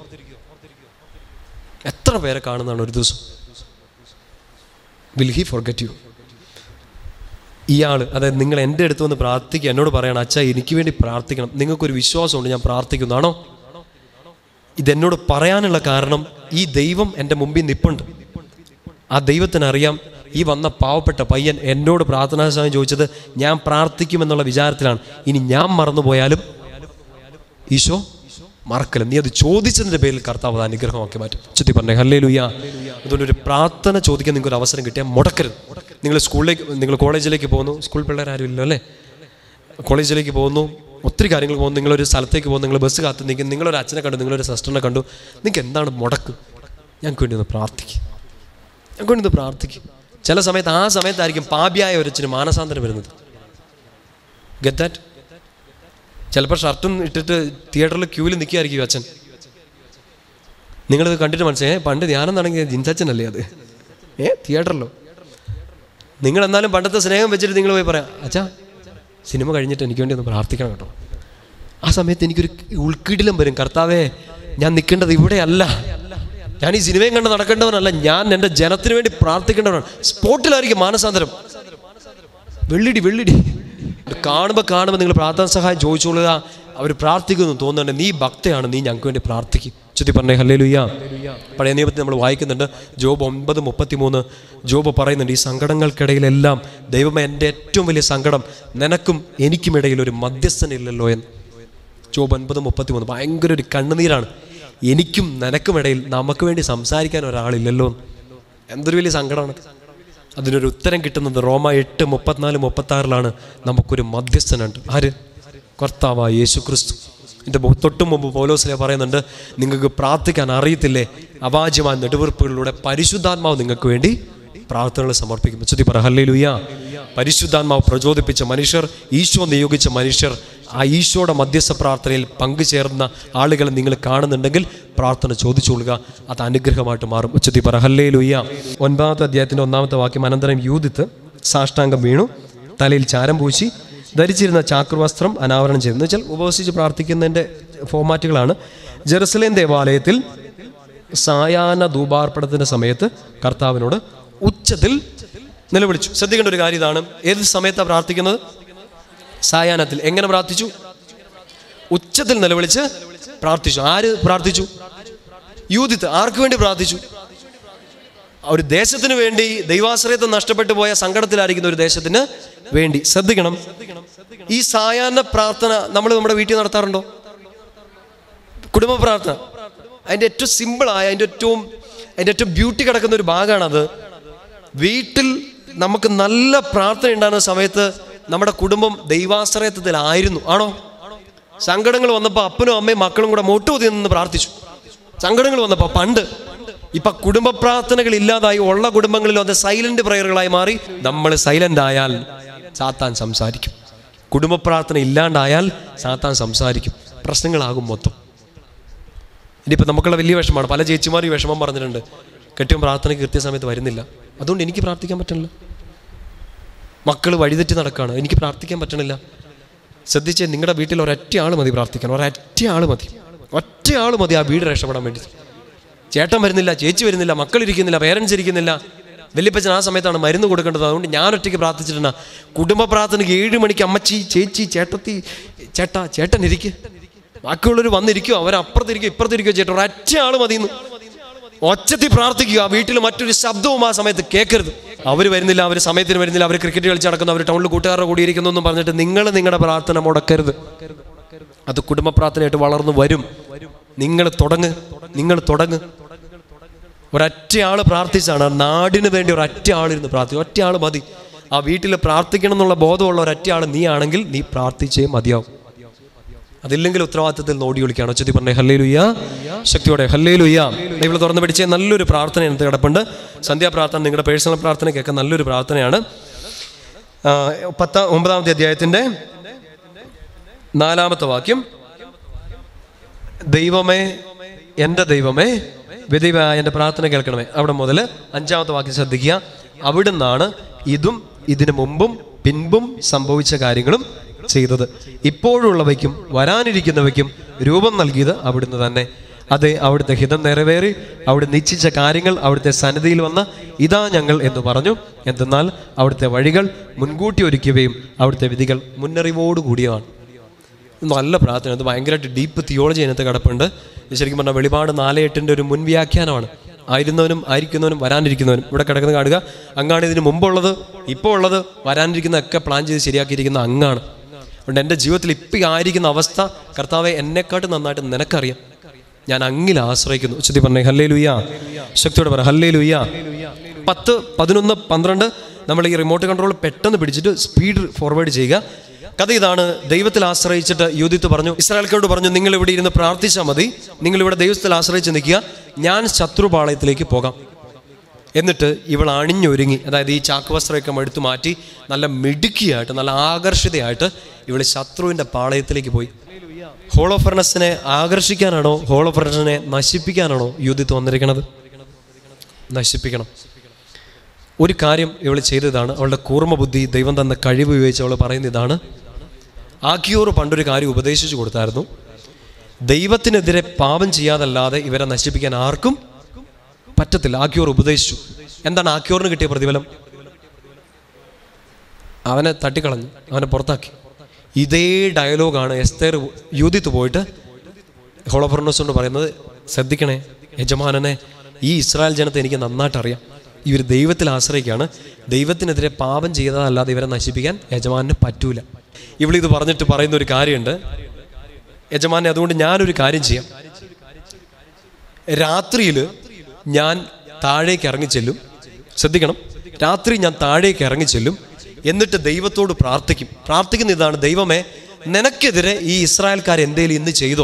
എത്ര പേരെ കാണുന്നതാണ് ഒരു ദിവസം വിൽ ഹി ഫോർഗറ്റ് യു ഇയാൾ അതായത് നിങ്ങൾ എൻ്റെ അടുത്ത് വന്ന് പ്രാർത്ഥിക്കുക എന്നോട് പറയണം അച്ഛാ എനിക്ക് വേണ്ടി പ്രാർത്ഥിക്കണം നിങ്ങൾക്കൊരു വിശ്വാസമുണ്ട് ഞാൻ പ്രാർത്ഥിക്കുന്നതാണോ ഇതെന്നോട് പറയാനുള്ള കാരണം ഈ ദൈവം എൻ്റെ മുമ്പിൽ നിപ്പുണ്ട് ആ ദൈവത്തിന് അറിയാം ഈ വന്ന പാവപ്പെട്ട പയ്യൻ എന്നോട് പ്രാർത്ഥനാ സഹായം ചോദിച്ചത് ഞാൻ പ്രാർത്ഥിക്കുമെന്നുള്ള വിചാരത്തിലാണ് ഇനി ഞാൻ മറന്നുപോയാലും ഈശോ മറക്കല നീ അത് ചോദിച്ചതിൻ്റെ പേരിൽ കർത്താവ് അത് അനുഗ്രഹമാക്കി മാറ്റും ചുറ്റി പറഞ്ഞേ ഹല്ലേ ലുയ്യ അതുകൊണ്ട് ഒരു പ്രാർത്ഥന ചോദിക്കാൻ നിങ്ങൾക്ക് ഒരു അവസരം കിട്ടിയാൽ മുടക്കരുത് നിങ്ങൾ സ്കൂളിലേക്ക് നിങ്ങൾ കോളേജിലേക്ക് പോകുന്നു സ്കൂൾ പിള്ളേർ ആരും ഇല്ലല്ലോ അല്ലേ കോളേജിലേക്ക് പോകുന്നു ഒത്തിരി കാര്യങ്ങൾ പോകുന്നു നിങ്ങളൊരു സ്ഥലത്തേക്ക് പോകുന്നു നിങ്ങൾ ബസ് കാത്ത് നിൽക്കുന്നു നിങ്ങളൊരു അച്ഛനെ കണ്ടു നിങ്ങളൊരു സിസ്റ്ററിനെ കണ്ടു നിങ്ങൾക്ക് എന്താണ് മുടക്ക് ഞങ്ങൾക്ക് വേണ്ടി ഒന്ന് പ്രാർത്ഥിക്കും ഞങ്ങൾക്ക് വേണ്ടി ഒന്ന് പ്രാർത്ഥിക്കും ചില സമയത്ത് ആ സമയത്തായിരിക്കും പാപിയായ ഒരു അച്ഛന് മാനസാന്തരം വരുന്നത് ഗെറ്റ് ദാറ്റ് ചിലപ്പോൾ ഷർട്ടും ഇട്ടിട്ട് തിയേറ്ററിൽ ക്യൂവിൽ നിൽക്കുകയായിരിക്കും അച്ഛൻ നിങ്ങളിത് കണ്ടിട്ട് മനസ്സിലായേ പണ്ട് ധ്യാനെന്നാണെങ്കിൽ ജിൻസച്ചനല്ലേ അത് ഏ തിയേറ്ററിലോ നിങ്ങൾ എന്നാലും പണ്ടത്തെ സ്നേഹം വെച്ചിട്ട് നിങ്ങൾ പോയി പറയാം അച്ഛാ സിനിമ കഴിഞ്ഞിട്ട് എനിക്ക് വേണ്ടി ഒന്ന് പ്രാർത്ഥിക്കണം കേട്ടോ ആ സമയത്ത് എനിക്കൊരു ഉൾക്കിടിലം വരും കർത്താവേ ഞാൻ നിൽക്കേണ്ടത് ഇവിടെയല്ല ഞാൻ ഈ സിനിമയും കണ്ട് നടക്കേണ്ടവനല്ല ഞാൻ എൻ്റെ ജനത്തിന് വേണ്ടി പ്രാർത്ഥിക്കേണ്ടവനാണ് സ്പോട്ടിലായിരിക്കും മാനസാന്തരം വെള്ളിടി വെള്ളിടി കാണുമ്പോൾ കാണുമ്പോൾ നിങ്ങൾ പ്രാർത്ഥന സഹായം ചോദിച്ചോളുക അവർ പ്രാർത്ഥിക്കുന്നു തോന്നുന്നുണ്ട് നീ ഭക്തയാണ് നീ ഞങ്ങൾക്ക് വേണ്ടി പ്രാർത്ഥിക്കും ചുറ്റി പറഞ്ഞേ ഹല്ലേ ലുയ്യ പഴയ നിയമത്തിൽ നമ്മൾ വായിക്കുന്നുണ്ട് ജോബ് ഒൻപത് മുപ്പത്തി മൂന്ന് ജോബ് പറയുന്നുണ്ട് ഈ സങ്കടങ്ങൾക്കിടയിലെല്ലാം ദൈവമേ എൻ്റെ ഏറ്റവും വലിയ സങ്കടം നിനക്കും എനിക്കും ഇടയിൽ ഒരു മധ്യസ്ഥനില്ലല്ലോ എന്ന് ജോബ് ഒൻപത് മുപ്പത്തി മൂന്ന് ഭയങ്കര ഒരു കണ്ണുനീരാണ് എനിക്കും നിനക്കും ഇടയിൽ നമുക്ക് വേണ്ടി സംസാരിക്കാൻ ഒരാളില്ലല്ലോ എന്ന്. എന്തൊരു വലിയ സങ്കടമാണ് അതിനൊരു ഉത്തരം കിട്ടുന്നത് റോമ എട്ട് മുപ്പത്തിനാല് മുപ്പത്തി ആറിലാണ് നമുക്കൊരു മധ്യസ്ഥനുണ്ട് ആര് കർത്താവായ യേശു ക്രിസ്തു എൻ്റെ തൊട്ടു മുമ്പ് പോലോസിലെ പറയുന്നുണ്ട് നിങ്ങൾക്ക് പ്രാർത്ഥിക്കാൻ അറിയത്തില്ലേ അവാജ്യമായ നെടുവീർപ്പുകളിലൂടെ പരിശുദ്ധാത്മാവ് നിങ്ങൾക്ക് വേണ്ടി പ്രാർത്ഥനകൾ സമർപ്പിക്കും ചുറ്റി പറ ഹല്ലേ ലുയ്യ പരിശുദ്ധാത്മാവ് പ്രചോദിപ്പിച്ച മനുഷ്യർ ഈശോ നിയോഗിച്ച മനുഷ്യർ ആ ഈശോയുടെ മധ്യസ്ഥ പ്രാർത്ഥനയിൽ പങ്കുചേർന്ന ആളുകളെ നിങ്ങൾ കാണുന്നുണ്ടെങ്കിൽ പ്രാർത്ഥന ചോദിച്ചുകൊള്ളുക അത് അനുഗ്രഹമായിട്ട് മാറും ഉച്ചത്തി പറ ഹല്ലേ ലുയ്യ ഒൻപതാമത്തെ അധ്യായത്തിൻ്റെ ഒന്നാമത്തെ വാക്യം അനന്തരം യൂതിത്ത് സാഷ്ടാംഗം വീണു തലയിൽ ചാരം പൂശി ധരിച്ചിരുന്ന ചാക്രവസ്ത്രം അനാവരണം ചെയ്തു എന്ന് വെച്ചാൽ ഉപവസിച്ച് പ്രാർത്ഥിക്കുന്നതിൻ്റെ ഫോമാറ്റുകളാണ് ജെറുസലേം ദേവാലയത്തിൽ സായാഹ്ന ധൂപാർപ്പണത്തിൻ്റെ സമയത്ത് കർത്താവിനോട് ഉച്ചത്തിൽ നിലവിളിച്ചു ശ്രദ്ധിക്കേണ്ട ഒരു കാര്യം ഇതാണ് ഏത് സമയത്താണ് പ്രാർത്ഥിക്കുന്നത് സായാഹ്നത്തിൽ എങ്ങനെ പ്രാർത്ഥിച്ചു ഉച്ചത്തിൽ നിലവിളിച്ച് പ്രാർത്ഥിച്ചു ആര് പ്രാർത്ഥിച്ചു യൂതിത്ത് ആർക്ക് വേണ്ടി പ്രാർത്ഥിച്ചു ഒരു ദേശത്തിന് വേണ്ടി ദൈവാശ്രയത്വം നഷ്ടപ്പെട്ടു പോയ സങ്കടത്തിലായിരിക്കുന്ന ഒരു ദേശത്തിന് വേണ്ടി ശ്രദ്ധിക്കണം ഈ സായാഹ്ന പ്രാർത്ഥന നമ്മൾ നമ്മുടെ വീട്ടിൽ നടത്താറുണ്ടോ കുടുംബ പ്രാർത്ഥന അതിൻ്റെ ഏറ്റവും സിമ്പിളായ അതിൻ്റെ ഏറ്റവും അതിൻ്റെ ഏറ്റവും ബ്യൂട്ടി കിടക്കുന്ന ഒരു ഭാഗമാണത് വീട്ടിൽ നമുക്ക് നല്ല പ്രാർത്ഥന ഉണ്ടാകുന്ന സമയത്ത് നമ്മുടെ കുടുംബം ദൈവാശ്രയത്വത്തിലായിരുന്നു ആണോ സങ്കടങ്ങൾ വന്നപ്പോൾ അപ്പനും അമ്മയും മക്കളും കൂടെ മുട്ടുകുതി നിന്ന് പ്രാർത്ഥിച്ചു സങ്കടങ്ങൾ വന്നപ്പോൾ പണ്ട് ഇപ്പൊ കുടുംബ പ്രാർത്ഥനകൾ ഇല്ലാതായി ഉള്ള കുടുംബങ്ങളിലും അത് സൈലന്റ് പ്രയറുകളായി മാറി നമ്മൾ സൈലന്റ് ആയാൽ സാത്താൻ സംസാരിക്കും കുടുംബ പ്രാർത്ഥന ഇല്ലാണ്ടായാൽ സാത്താൻ സംസാരിക്കും പ്രശ്നങ്ങളാകും മൊത്തം ഇനിയിപ്പോൾ നമുക്കുള്ള വലിയ വിഷമമാണ് പല ചേച്ചിമാർ ഈ വിഷമം പറഞ്ഞിട്ടുണ്ട് കെട്ടിയും പ്രാർത്ഥനയ്ക്ക് കൃത്യസമയത്ത് വരുന്നില്ല അതുകൊണ്ട് എനിക്ക് പ്രാർത്ഥിക്കാൻ പറ്റണില്ല മക്കൾ വഴിതെറ്റി നടക്കുകയാണ് എനിക്ക് പ്രാർത്ഥിക്കാൻ പറ്റണില്ല ശ്രദ്ധിച്ചേ നിങ്ങളുടെ വീട്ടിൽ ഒരൊറ്റ ആൾ മതി പ്രാർത്ഥിക്കാൻ ഒരൊറ്റ ആൾ മതി ഒറ്റ ആൾ മതി ആ വീട് രക്ഷപ്പെടാൻ വേണ്ടി ചേട്ടൻ വരുന്നില്ല ചേച്ചി വരുന്നില്ല മക്കൾ ഇരിക്കുന്നില്ല പേരൻസ് ഇരിക്കുന്നില്ല വല്യപ്പച്ചൻ ആ സമയത്താണ് മരുന്ന് കൊടുക്കേണ്ടത് അതുകൊണ്ട് ഞാൻ ഒറ്റയ്ക്ക് പ്രാർത്ഥിച്ചിട്ടുണ്ട് കുടുംബ പ്രാർത്ഥനയ്ക്ക് ഏഴ് മണിക്ക് അമ്മച്ചി ചേച്ചി ചേട്ടത്തി ചേട്ടാ ചേട്ടൻ ഇരിക്ക് ബാക്കിയുള്ളവർ വന്നിരിക്കും അവർ അപ്പുറത്തിരിക്കും ഇപ്പുറത്തിരിക്കുകയോ ചെയ്തിട്ട് ഒരൊറ്റ ആൾ മതിയെന്ന് ഒച്ചത്തിൽ പ്രാർത്ഥിക്കുക വീട്ടിൽ മറ്റൊരു ശബ്ദവും ആ സമയത്ത് കേൾക്കരുത് അവർ വരുന്നില്ല അവർ സമയത്തിന് വരുന്നില്ല അവർ ക്രിക്കറ്റ് കളിച്ച് നടക്കുന്നു അവർ ടൗണിൽ കൂട്ടുകാരുടെ കൂടി ഇരിക്കുന്നു എന്നും പറഞ്ഞിട്ട് നിങ്ങൾ നിങ്ങളുടെ പ്രാർത്ഥന മുടക്കരുത് അത് കുടുംബ പ്രാർത്ഥനയായിട്ട് വളർന്നു വരും നിങ്ങൾ തുടങ്ങ് നിങ്ങൾ തുടങ്ങ് ഒരൊറ്റ ആള് പ്രാർത്ഥിച്ചാണ് ആ നാടിന് വേണ്ടി ഒരൊറ്റ ആളിരുന്ന് പ്രാർത്ഥിക്കും ഒറ്റ ആൾ മതി ആ വീട്ടിൽ പ്രാർത്ഥിക്കണം എന്നുള്ള ബോധമുള്ള ഒരൊറ്റ ആൾ നീ ആണെങ്കിൽ നീ പ്രാർത്ഥിച്ചേ മതിയാവും അതില്ലെങ്കിൽ ഉത്തരവാദിത്തത്തിൽ നിന്ന് ഓടി വിളിക്കുകയാണ് ഉച്ചത്തി പറഞ്ഞേ ഹല്ലേ ലുയ്യ ശക്തിയോടെ ഹല്ലേ ലുയ്യ ദൈവം തുറന്ന് പിടിച്ചേ നല്ലൊരു പ്രാർത്ഥന എനിക്ക് കിടപ്പുണ്ട് സന്ധ്യാപ്രാർത്ഥന നിങ്ങളുടെ പേഴ്സണൽ പ്രാർത്ഥനയ്ക്കൊക്കെ നല്ലൊരു പ്രാർത്ഥനയാണ് ആ, പത്താം ഒമ്പതാമത്തെ അധ്യായത്തിൻ്റെ നാലാമത്തെ വാക്യം ദൈവമേ എൻ്റെ ദൈവമേ വിധിവായ എൻ്റെ പ്രാർത്ഥന കേൾക്കണമേ അവിടെ മുതൽ അഞ്ചാമത്തെ വാക്യം ശ്രദ്ധിക്കുക അവിടുന്നാണ് ഇതും ഇതിനു മുമ്പും പിൻപും സംഭവിച്ച കാര്യങ്ങളും ചെയ്തത് ഇപ്പോഴുള്ളവയ്ക്കും വരാനിരിക്കുന്നവയ്ക്കും രൂപം നൽകിയത് അവിടുന്ന് തന്നെ അതെ അവിടുത്തെ ഹിതം നിറവേറി അവിടെ നിശ്ചിച്ച കാര്യങ്ങൾ അവിടുത്തെ സന്നിധിയിൽ വന്ന് ഇതാ ഞങ്ങൾ എന്ന് പറഞ്ഞു എന്തെന്നാൽ അവിടുത്തെ വഴികൾ മുൻകൂട്ടി ഒരുക്കുകയും അവിടുത്തെ വിധികൾ മുന്നറിവോടുകൂടിയതാണ് നല്ല പ്രാർത്ഥന അത് ഭയങ്കരമായിട്ട് ഡീപ്പ് തിയോളജി അതിനകത്ത് കിടപ്പുണ്ട് ഇത് ശരിക്കും പറഞ്ഞാൽ വെളിപാട് നാല് എട്ടിൻ്റെ ഒരു മുൻവ്യാഖ്യാനമാണ് ആയിരുന്നവനും ആയിരിക്കുന്നവനും വരാനിരിക്കുന്നവനും ഇവിടെ കിടക്കുന്ന കാണുക അങ്ങാണ് ഇതിന് മുമ്പുള്ളത് ഇപ്പോൾ ഉള്ളത് വരാനിരിക്കുന്നതൊക്കെ പ്ലാൻ ചെയ്ത് ശരിയാക്കിയിരിക്കുന്ന അങ്ങാണ് അതുകൊണ്ട് എൻ്റെ ജീവിതത്തിൽ ഇപ്പം ആയിരിക്കുന്ന അവസ്ഥ കർത്താവെ എന്നെക്കാട്ടും നന്നായിട്ട് നിനക്കറിയാം ഞാൻ അങ്ങിൽ ആശ്രയിക്കുന്നു ഉച്ചത്തി പറഞ്ഞേ ഹല്ലേ ലുയ്യ ശക്തിയോടെ പറ ഹല്ലേ ലുയ്യ പത്ത് പതിനൊന്ന് പന്ത്രണ്ട് നമ്മൾ ഈ റിമോട്ട് കൺട്രോൾ പെട്ടെന്ന് പിടിച്ചിട്ട് സ്പീഡ് ഫോർവേഡ് ചെയ്യുക കഥ ഇതാണ് ദൈവത്തിൽ ആശ്രയിച്ചിട്ട് യൂതിത്ത് പറഞ്ഞു ഇസ്രായേൽക്കാരോട് പറഞ്ഞു നിങ്ങൾ ഇവിടെ ഇരുന്ന് പ്രാർത്ഥിച്ചാൽ മതി നിങ്ങൾ ഇവിടെ ദൈവത്തിൽ ആശ്രയിച്ച് നിൽക്കുക ഞാൻ ശത്രുപാളയത്തിലേക്ക് പോകാം എന്നിട്ട് ഇവൾ അണിഞ്ഞൊരുങ്ങി അതായത് ഈ ചാക്കുവസ്ത്രമൊക്കെ എടുത്തു മാറ്റി നല്ല മിടുക്കിയായിട്ട് നല്ല ആകർഷിതയായിട്ട് ഇവൾ ശത്രുവിൻ്റെ പാളയത്തിലേക്ക് പോയി ഹോളോഫർണസിനെ ആകർഷിക്കാനാണോ ഹോളോഫർണസിനെ നശിപ്പിക്കാനാണോ യുദ്ധിത്ത് വന്നിരിക്കുന്നത് നശിപ്പിക്കണം ഒരു കാര്യം ഇവൾ ചെയ്തതാണ് അവളുടെ കൂർമ്മ ബുദ്ധി ദൈവം തന്ന കഴിവ് ഉപയോഗിച്ച് അവൾ പറയുന്ന ഇതാണ് ആക്കിയോർ പണ്ടൊരു കാര്യം ഉപദേശിച്ചു കൊടുത്തായിരുന്നു ദൈവത്തിനെതിരെ പാപം ചെയ്യാതല്ലാതെ ഇവരെ നശിപ്പിക്കാൻ ആർക്കും പറ്റത്തില്ല ആക്കിയോർ ഉപദേശിച്ചു എന്താണ് ആക്കിയോറിന് കിട്ടിയ പ്രതിഫലം അവനെ തട്ടിക്കളഞ്ഞു അവനെ പുറത്താക്കി ഇതേ ഡയലോഗാണ് എസ്തേർ യൂതിത്ത് പോയിട്ട് ഹോളോഫർണോസ് കൊണ്ട് പറയുന്നത് ശ്രദ്ധിക്കണേ യജമാനനെ ഈ ഇസ്രായേൽ ജനത്തെ എനിക്ക് നന്നായിട്ട് അറിയാം ഇവർ ദൈവത്തിൽ ആശ്രയിക്കുകയാണ് ദൈവത്തിനെതിരെ പാപം ചെയ്തതല്ലാതെ ഇവരെ നശിപ്പിക്കാൻ യജമാനന് പറ്റൂല ഇവളിത് പറഞ്ഞിട്ട് പറയുന്ന ഒരു കാര്യമുണ്ട് യജമാനെ അതുകൊണ്ട് ഞാനൊരു കാര്യം ചെയ്യാം രാത്രിയിൽ ഞാൻ താഴേക്ക് ഇറങ്ങിച്ചെല്ലും ശ്രദ്ധിക്കണം രാത്രി ഞാൻ താഴേക്ക് ഇറങ്ങിച്ചെല്ലും എന്നിട്ട് ദൈവത്തോട് പ്രാർത്ഥിക്കും പ്രാർത്ഥിക്കുന്ന ഇതാണ് ദൈവമേ നിനക്കെതിരെ ഈ ഇസ്രായേൽക്കാർ എന്തേലും ഇന്ന് ചെയ്തോ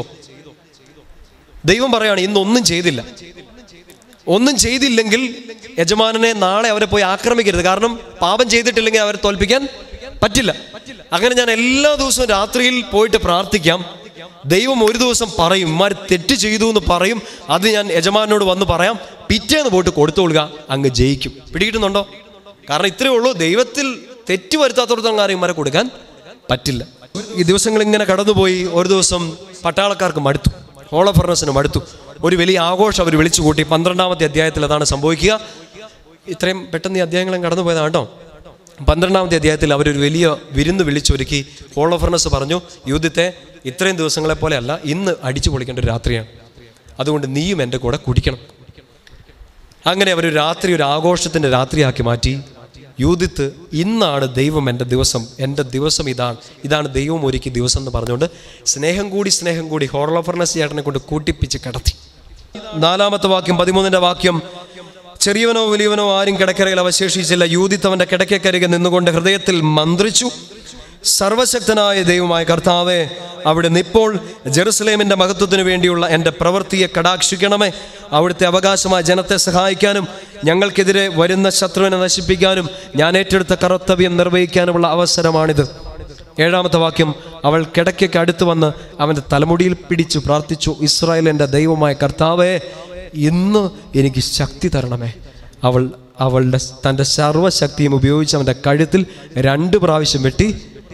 ദൈവം പറയാണ് ഇന്നൊന്നും ചെയ്തില്ല ഒന്നും ചെയ്തില്ലെങ്കിൽ യജമാനനെ നാളെ അവരെ പോയി ആക്രമിക്കരുത് കാരണം പാപം ചെയ്തിട്ടില്ലെങ്കിൽ അവരെ തോൽപ്പിക്കാൻ പറ്റില്ല അങ്ങനെ ഞാൻ എല്ലാ ദിവസവും രാത്രിയിൽ പോയിട്ട് പ്രാർത്ഥിക്കാം ദൈവം ഒരു ദിവസം പറയും ഇമാർ തെറ്റ് ചെയ്തു എന്ന് പറയും അത് ഞാൻ യജമാനോട് വന്ന് പറയാം പിറ്റേന്ന് പോയിട്ട് കൊടുത്തുകൊള്ളുക അങ്ങ് ജയിക്കും പിടികിട്ടുന്നുണ്ടോ കാരണം ഇത്രയേ ഉള്ളൂ ദൈവത്തിൽ തെറ്റ് വരുത്താത്തടത്തോളം കാര്യം ഇമാരെ കൊടുക്കാൻ പറ്റില്ല ഈ ദിവസങ്ങൾ ഇങ്ങനെ കടന്നുപോയി ഒരു ദിവസം പട്ടാളക്കാർക്ക് മടുത്തു ഹോളഫർണസിന് മടുത്തു ഒരു വലിയ ആഘോഷം അവർ വിളിച്ചു കൂട്ടി പന്ത്രണ്ടാമത്തെ അധ്യായത്തിൽ അതാണ് സംഭവിക്കുക ഇത്രയും പെട്ടെന്ന് ഈ അധ്യായങ്ങളും കടന്നു പോയതാണ് കേട്ടോ പന്ത്രണ്ടാമത്തെ അധ്യായത്തിൽ അവരൊരു വലിയ വിരുന്ന് വിളിച്ചൊരുക്കി ഹോളോഫർണസ് പറഞ്ഞു യൂതിത്തെ ഇത്രയും ദിവസങ്ങളെ പോലെ അല്ല ഇന്ന് അടിച്ചു പൊളിക്കേണ്ട ഒരു രാത്രിയാണ് അതുകൊണ്ട് നീയും എൻ്റെ കൂടെ കുടിക്കണം അങ്ങനെ അവർ രാത്രി ഒരു ആഘോഷത്തിൻ്റെ രാത്രിയാക്കി മാറ്റി യൂതിത്ത് ഇന്നാണ് ദൈവം എൻ്റെ ദിവസം എൻ്റെ ദിവസം ഇതാണ് ഇതാണ് ദൈവം ഒരുക്കി ദിവസം എന്ന് പറഞ്ഞുകൊണ്ട് സ്നേഹം കൂടി സ്നേഹം കൂടി ഹോർലോഫർണസ് ചേട്ടനെ കൊണ്ട് കൂട്ടിപ്പിച്ച് കിടത്തി നാലാമത്തെ വാക്യം പതിമൂന്നിൻ്റെ വാക്യം ചെറിയവനോ വലിയവനോ ആരും കിടക്കരയിൽ അവശേഷിച്ചില്ല യൂതിത്ത് അവൻ്റെ കിടക്കക്കരികെ നിന്നുകൊണ്ട് ഹൃദയത്തിൽ മന്ത്രിച്ചു സർവശക്തനായ ദൈവമായ കർത്താവെ അവിടെ നിപ്പോൾ ജെറുസലേമിൻ്റെ മഹത്വത്തിനു വേണ്ടിയുള്ള എൻ്റെ പ്രവൃത്തിയെ കടാക്ഷിക്കണമേ അവിടുത്തെ അവകാശമായ ജനത്തെ സഹായിക്കാനും ഞങ്ങൾക്കെതിരെ വരുന്ന ശത്രുവിനെ നശിപ്പിക്കാനും ഞാൻ ഏറ്റെടുത്ത കർത്തവ്യം നിർവഹിക്കാനുമുള്ള അവസരമാണിത് ഏഴാമത്തെ വാക്യം അവൾ കിടക്കയ്ക്ക് അടുത്ത് വന്ന് അവൻ്റെ തലമുടിയിൽ പിടിച്ചു പ്രാർത്ഥിച്ചു ഇസ്രായേലിൻ്റെ ദൈവമായ കർത്താവേ ഇന്ന് എനിക്ക് ശക്തി തരണമേ അവൾ അവളുടെ തൻ്റെ സർവ്വശക്തിയും ഉപയോഗിച്ച് അവൻ്റെ കഴുത്തിൽ രണ്ട് പ്രാവശ്യം വെട്ടി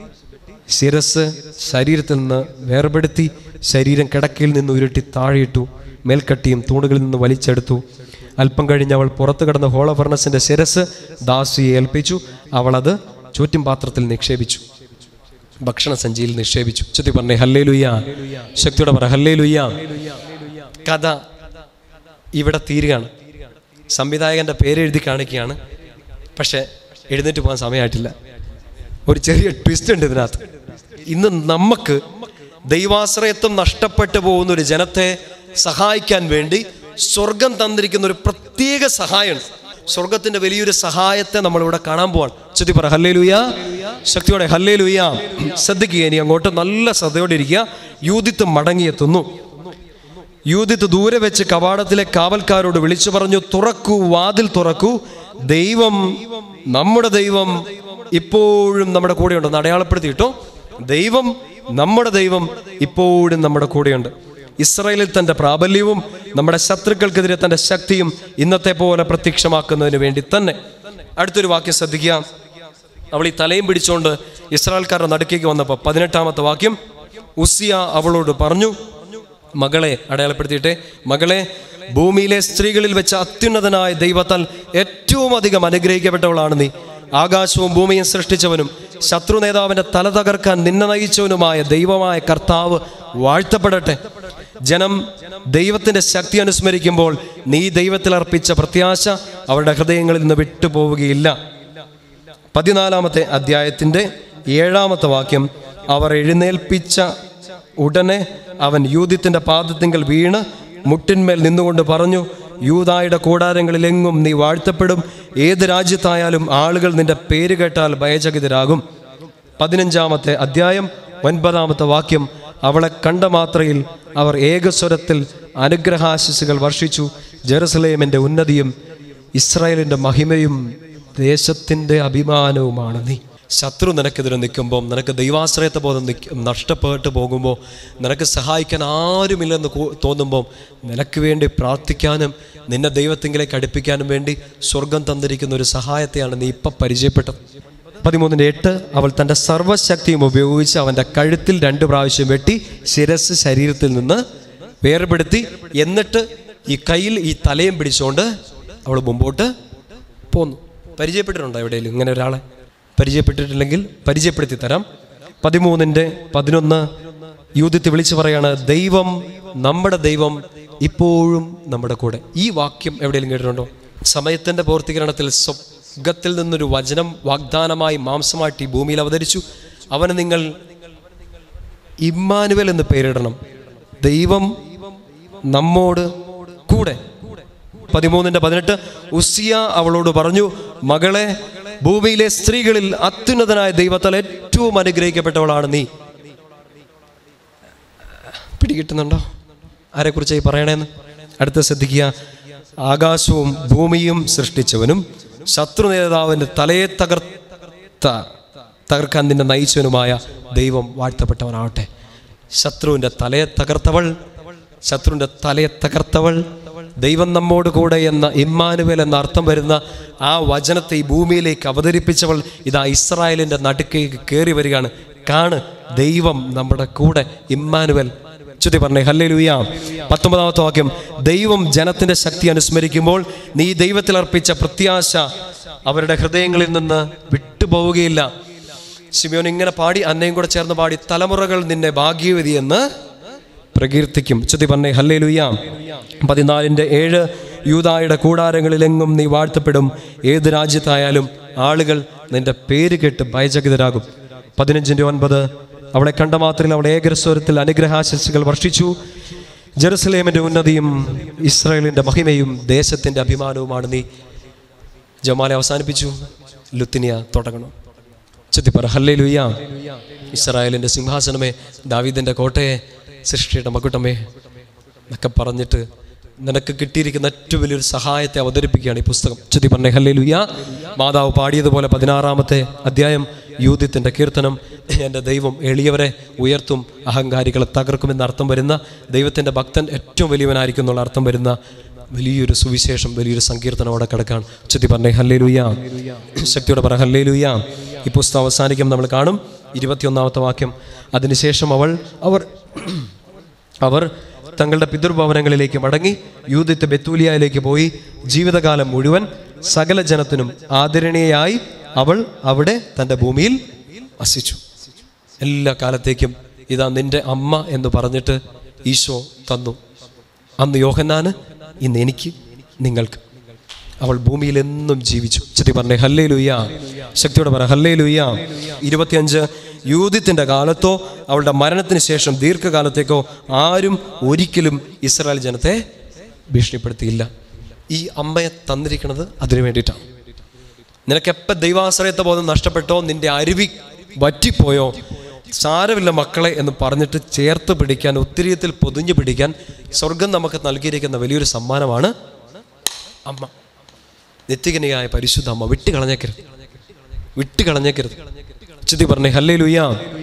ശിരസ് ശരീരത്തിൽ നിന്ന് വേർപെടുത്തി ശരീരം കിടക്കയിൽ നിന്ന് ഉരുട്ടി താഴെയിട്ടു മേൽക്കട്ടിയും തൂണുകളിൽ നിന്ന് വലിച്ചെടുത്തു അല്പം കഴിഞ്ഞ് അവൾ പുറത്തു കിടന്ന ഹോളഫർണസിന്റെ ശിരസ് ദാസിയെ ഏൽപ്പിച്ചു അവൾ അത് ചൂറ്റും പാത്രത്തിൽ നിക്ഷേപിച്ചു ഭക്ഷണ സഞ്ചിയിൽ നിക്ഷേപിച്ചു ചുറ്റി പറഞ്ഞേ ഹല്ലേ ലുയ്യ ശക്തിയോടെ പറ ഹല്ലേ ലുയ്യ കഥ ഇവിടെ തീരുകയാണ് സംവിധായകന്റെ പേര് എഴുതി കാണിക്കുകയാണ് പക്ഷെ എഴുന്നേറ്റ് പോകാൻ സമയമായിട്ടില്ല ഒരു ചെറിയ ട്വിസ്റ്റ് ഉണ്ട് ഇതിനകത്ത് ഇന്ന് നമുക്ക് ദൈവാശ്രയത്വം നഷ്ടപ്പെട്ടു പോകുന്ന ഒരു ജനത്തെ സഹായിക്കാൻ വേണ്ടി സ്വർഗം തന്നിരിക്കുന്ന ഒരു പ്രത്യേക സഹായമുണ്ട് സ്വർഗത്തിന്റെ വലിയൊരു സഹായത്തെ നമ്മളിവിടെ കാണാൻ പോവാണ് ചുറ്റി പറ ഹല്ലേ ലുയ ശക്തിയോടെ ഹല്ലേ ലുയ ശ്രദ്ധിക്കുക ഇനി അങ്ങോട്ട് നല്ല ശ്രദ്ധയോടെ ഇരിക്കുക യൂതിത്ത് മടങ്ങിയെത്തുന്നു യൂതിത്ത് ദൂരെ വെച്ച് കവാടത്തിലെ കാവൽക്കാരോട് വിളിച്ചു പറഞ്ഞു തുറക്കൂ വാതിൽ തുറക്കൂ ദൈവം നമ്മുടെ ദൈവം ഇപ്പോഴും നമ്മുടെ കൂടെയുണ്ട് അടയാളപ്പെടുത്തിയിട്ടോ ദൈവം നമ്മുടെ ദൈവം ഇപ്പോഴും നമ്മുടെ കൂടെയുണ്ട് ഇസ്രായേലിൽ തന്റെ പ്രാബല്യവും നമ്മുടെ ശത്രുക്കൾക്കെതിരെ തന്റെ ശക്തിയും ഇന്നത്തെ പോലെ പ്രത്യക്ഷമാക്കുന്നതിന് വേണ്ടി തന്നെ അടുത്തൊരു വാക്യം ശ്രദ്ധിക്കുക അവൾ ഈ തലയും പിടിച്ചുകൊണ്ട് ഇസ്രായേൽക്കാരുടെ നടുക്കേക്ക് വന്നപ്പോൾ പതിനെട്ടാമത്തെ വാക്യം ഉസിയ അവളോട് പറഞ്ഞു മകളെ അടയാളപ്പെടുത്തിയിട്ടെ മകളെ ഭൂമിയിലെ സ്ത്രീകളിൽ വെച്ച് അത്യുന്നതനായ ദൈവത്താൽ ഏറ്റവും അധികം അനുഗ്രഹിക്കപ്പെട്ടവളാണ് നീ ആകാശവും ഭൂമിയും സൃഷ്ടിച്ചവനും ശത്രു നേതാവിന്റെ തല തകർക്കാൻ നിന്നെ നയിച്ചവനുമായ ദൈവമായ കർത്താവ് വാഴ്ത്തപ്പെടട്ടെ ജനം ദൈവത്തിന്റെ ശക്തി അനുസ്മരിക്കുമ്പോൾ നീ ദൈവത്തിൽ അർപ്പിച്ച പ്രത്യാശ അവരുടെ ഹൃദയങ്ങളിൽ നിന്ന് വിട്ടുപോവുകയില്ല പതിനാലാമത്തെ അധ്യായത്തിന്റെ ഏഴാമത്തെ വാക്യം അവർ എഴുന്നേൽപ്പിച്ച ഉടനെ അവൻ യൂതിത്തിന്റെ പാദത്തിങ്കൽ വീണ് മുട്ടിന്മേൽ നിന്നുകൊണ്ട് പറഞ്ഞു യൂതായുടെ കൂടാരങ്ങളിലെങ്ങും നീ വാഴ്ത്തപ്പെടും ഏത് രാജ്യത്തായാലും ആളുകൾ നിന്റെ പേര് കേട്ടാൽ ഭയചകിതരാകും പതിനഞ്ചാമത്തെ അധ്യായം ഒൻപതാമത്തെ വാക്യം അവളെ കണ്ട മാത്രയിൽ അവർ ഏകസ്വരത്തിൽ അനുഗ്രഹാശിസുകൾ വർഷിച്ചു ജെറുസലേമിന്റെ ഉന്നതിയും ഇസ്രായേലിന്റെ മഹിമയും ദേശത്തിന്റെ അഭിമാനവുമാണ് നീ ശത്രു നിനക്കെതിരെ നിൽക്കുമ്പോൾ നിനക്ക് ദൈവാശ്രയത്തെ ബോധം നിൽക്കും നഷ്ടപ്പെട്ടു പോകുമ്പോൾ നിനക്ക് സഹായിക്കാൻ ആരുമില്ലെന്ന് കോ- തോന്നുമ്പോൾ നിനക്ക് വേണ്ടി പ്രാർത്ഥിക്കാനും നിന്നെ ദൈവത്തിങ്കിലേക്ക് അടുപ്പിക്കാനും വേണ്ടി സ്വർഗം തന്നിരിക്കുന്ന ഒരു സഹായത്തെയാണ് നീ ഇപ്പം പരിചയപ്പെട്ടത് പതിമൂന്നിൻ്റെ എട്ട് അവൾ തൻ്റെ സർവ്വശക്തിയും ഉപയോഗിച്ച് അവൻ്റെ കഴുത്തിൽ രണ്ട് പ്രാവശ്യം വെട്ടി ശിരസ് ശരീരത്തിൽ നിന്ന് വേർപെടുത്തി എന്നിട്ട് ഈ കയ്യിൽ ഈ തലയും പിടിച്ചുകൊണ്ട് അവൾ മുമ്പോട്ട് പോന്നു പരിചയപ്പെട്ടിട്ടുണ്ടോ എവിടെയെങ്കിലും ഇങ്ങനെ ഒരാളെ പരിചയപ്പെട്ടിട്ടില്ലെങ്കിൽ പരിചയപ്പെടുത്തി തരാം പതിമൂന്നിൻ്റെ പതിനൊന്ന് യൂതിത്ത് വിളിച്ചു പറയാണ് ദൈവം നമ്മുടെ ദൈവം ഇപ്പോഴും നമ്മുടെ കൂടെ ഈ വാക്യം എവിടെയെങ്കിലും കേട്ടിട്ടുണ്ടോ സമയത്തിന്റെ പൂർത്തീകരണത്തിൽ സ്വർഗത്തിൽ നിന്നൊരു വചനം വാഗ്ദാനമായി മാംസമായിട്ട് ഈ ഭൂമിയിൽ അവതരിച്ചു അവന് നിങ്ങൾ ഇമ്മാനുവൽ എന്ന് പേരിടണം ദൈവം നമ്മോട് കൂടെ പതിമൂന്നിന്റെ പതിനെട്ട് ഉസിയ അവളോട് പറഞ്ഞു മകളെ ഭൂമിയിലെ സ്ത്രീകളിൽ അത്യുന്നതനായ ദൈവത്താൽ ഏറ്റവും അനുഗ്രഹിക്കപ്പെട്ടവളാണ് നീ പിടികിട്ടുന്നുണ്ടോ ആരെക്കുറിച്ചായി പറയണേന്ന് അടുത്ത ശ്രദ്ധിക്കുക ആകാശവും ഭൂമിയും സൃഷ്ടിച്ചവനും ശത്രു നേതാവിന്റെ തലയെ തകർത്ത തകർക്കാൻ നിന്നെ നയിച്ചവനുമായ ദൈവം വാഴ്ത്തപ്പെട്ടവനാവട്ടെ ശത്രുവിന്റെ തലയെ തകർത്തവൾ ശത്രുവിന്റെ തലയെ തകർത്തവൾ ദൈവം നമ്മോട് കൂടെ എന്ന ഇമ്മാനുവൽ എന്ന അർത്ഥം വരുന്ന ആ വചനത്തെ ഈ ഭൂമിയിലേക്ക് അവതരിപ്പിച്ചവൾ ഇതാ ഇസ്രായേലിന്റെ നടുക്കേക്ക് കയറി വരികയാണ് കാണ് ദൈവം നമ്മുടെ കൂടെ ഇമ്മാനുവൽ ചുറ്റി പറഞ്ഞേ ഹല്ലേ ലൂയ പത്തൊമ്പതാമത്തെ വാക്യം ദൈവം ജനത്തിന്റെ ശക്തി അനുസ്മരിക്കുമ്പോൾ നീ ദൈവത്തിൽ അർപ്പിച്ച പ്രത്യാശ അവരുടെ ഹൃദയങ്ങളിൽ നിന്ന് വിട്ടുപോവുകയില്ല ശിമയോൻ ഇങ്ങനെ പാടി അന്നയും കൂടെ ചേർന്ന് പാടി തലമുറകൾ നിന്നെ ഭാഗ്യവതി എന്ന് പ്രകീർത്തിക്കും ചുറ്റി പറഞ്ഞേ ഹല്ലേ ലൂയ പതിനാലിൻ്റെ ഏഴ് യൂതായുടെ കൂടാരങ്ങളിലെങ്ങും നീ വാഴ്ത്തപ്പെടും ഏത് രാജ്യത്തായാലും ആളുകൾ നിന്റെ പേര് കേട്ട് ഭയചകിതരാകും പതിനഞ്ചിൻ്റെ ഒൻപത് അവളെ കണ്ട മാത്രയിൽ അവളെ ഏകരസ്വരത്തിൽ അനുഗ്രഹാശംസകൾ വർഷിച്ചു ജെറുസലേമിന്റെ ഉന്നതിയും ഇസ്രായേലിന്റെ മഹിമയും ദേശത്തിന്റെ അഭിമാനവുമാണ് നീ ജമാലെ അവസാനിപ്പിച്ചു ലുത്തിനിയ തുടങ്ങണം ചെത്തിപ്പറ ഹല്ലേ ലുയ്യ ഇസ്രായേലിന്റെ സിംഹാസനമേ ദാവീദിന്റെ കോട്ടയെ സൃഷ്ടിയുടെ മകുട്ടമേ എന്നൊക്കെ പറഞ്ഞിട്ട് നിനക്ക് കിട്ടിയിരിക്കുന്ന ഏറ്റവും വലിയൊരു സഹായത്തെ അവതരിപ്പിക്കുകയാണ് ഈ പുസ്തകം ചുതി പറഞ്ഞേ ഹല്ലേ ലുയ്യ മാതാവ് പാടിയതുപോലെ പതിനാറാമത്തെ അധ്യായം യൂതിത്തിന്റെ കീർത്തനം എൻ്റെ ദൈവം എളിയവരെ ഉയർത്തും അഹങ്കാരികളെ തകർക്കുമെന്ന് അർത്ഥം വരുന്ന ദൈവത്തിൻ്റെ ഭക്തൻ ഏറ്റവും വലിയവനായിരിക്കും എന്നുള്ള അർത്ഥം വരുന്ന വലിയൊരു സുവിശേഷം വലിയൊരു സങ്കീർത്തനം അവിടെ കിടക്കാണ് ചുറ്റി പറഞ്ഞേ ഹല്ലേ ലുയ്യ ശക്തിയോടെ പറ ഹല്ലേ ലുയ്യ ഈ പുസ്തകം അവസാനിക്കും നമ്മൾ കാണും ഇരുപത്തിയൊന്നാമത്തെ വാക്യം അതിനുശേഷം അവൾ അവർ അവർ തങ്ങളുടെ പിതൃഭവനങ്ങളിലേക്ക് മടങ്ങി യൂതിത്ത് ബെത്തൂലിയയിലേക്ക് പോയി ജീവിതകാലം മുഴുവൻ സകല ജനത്തിനും ആദരണീയായി അവൾ അവിടെ തൻ്റെ ഭൂമിയിൽ വസിച്ചു എല്ലാ കാലത്തേക്കും ഇതാ നിന്റെ അമ്മ എന്ന് പറഞ്ഞിട്ട് ഈശോ തന്നു അന്ന് യോഹന്നാന് ഇന്ന് എനിക്ക് നിങ്ങൾക്ക് അവൾ ഭൂമിയിൽ എന്നും ജീവിച്ചു ചെത്തി പറഞ്ഞേ ഹല്ലേ ലുയ്യ ശക്തിയോടെ പറ ഹല്ലേ ലുയ്യ ഇരുപത്തിയഞ്ച് യൂതിത്തിന്റെ കാലത്തോ അവളുടെ മരണത്തിന് ശേഷം ദീർഘകാലത്തേക്കോ ആരും ഒരിക്കലും ഇസ്രായേൽ ജനത്തെ ഭീഷണിപ്പെടുത്തിയില്ല ഈ അമ്മയെ തന്നിരിക്കുന്നത് അതിനു വേണ്ടിയിട്ടാണ് നിനക്കെപ്പോൾ ദൈവാശ്രയത്വ ബോധം നഷ്ടപ്പെട്ടോ നിന്റെ അരുവി വറ്റിപ്പോയോ സാരമില്ല മക്കളെ എന്ന് പറഞ്ഞിട്ട് ചേർത്ത് പിടിക്കാൻ ഒത്തിരിയത്തിൽ പൊതിഞ്ഞു പിടിക്കാൻ സ്വർഗം നമുക്ക് നൽകിയിരിക്കുന്ന വലിയൊരു സമ്മാനമാണ് അമ്മ നിത്യകനിയായ പരിശുദ്ധ അമ്മ വിട്ടുകളഞ്ഞേക്കരുത് വിട്ടുകളഞ്ഞേക്കരുത് ചുതി പറഞ്ഞേ ഹല്ലേ ലുയ്യ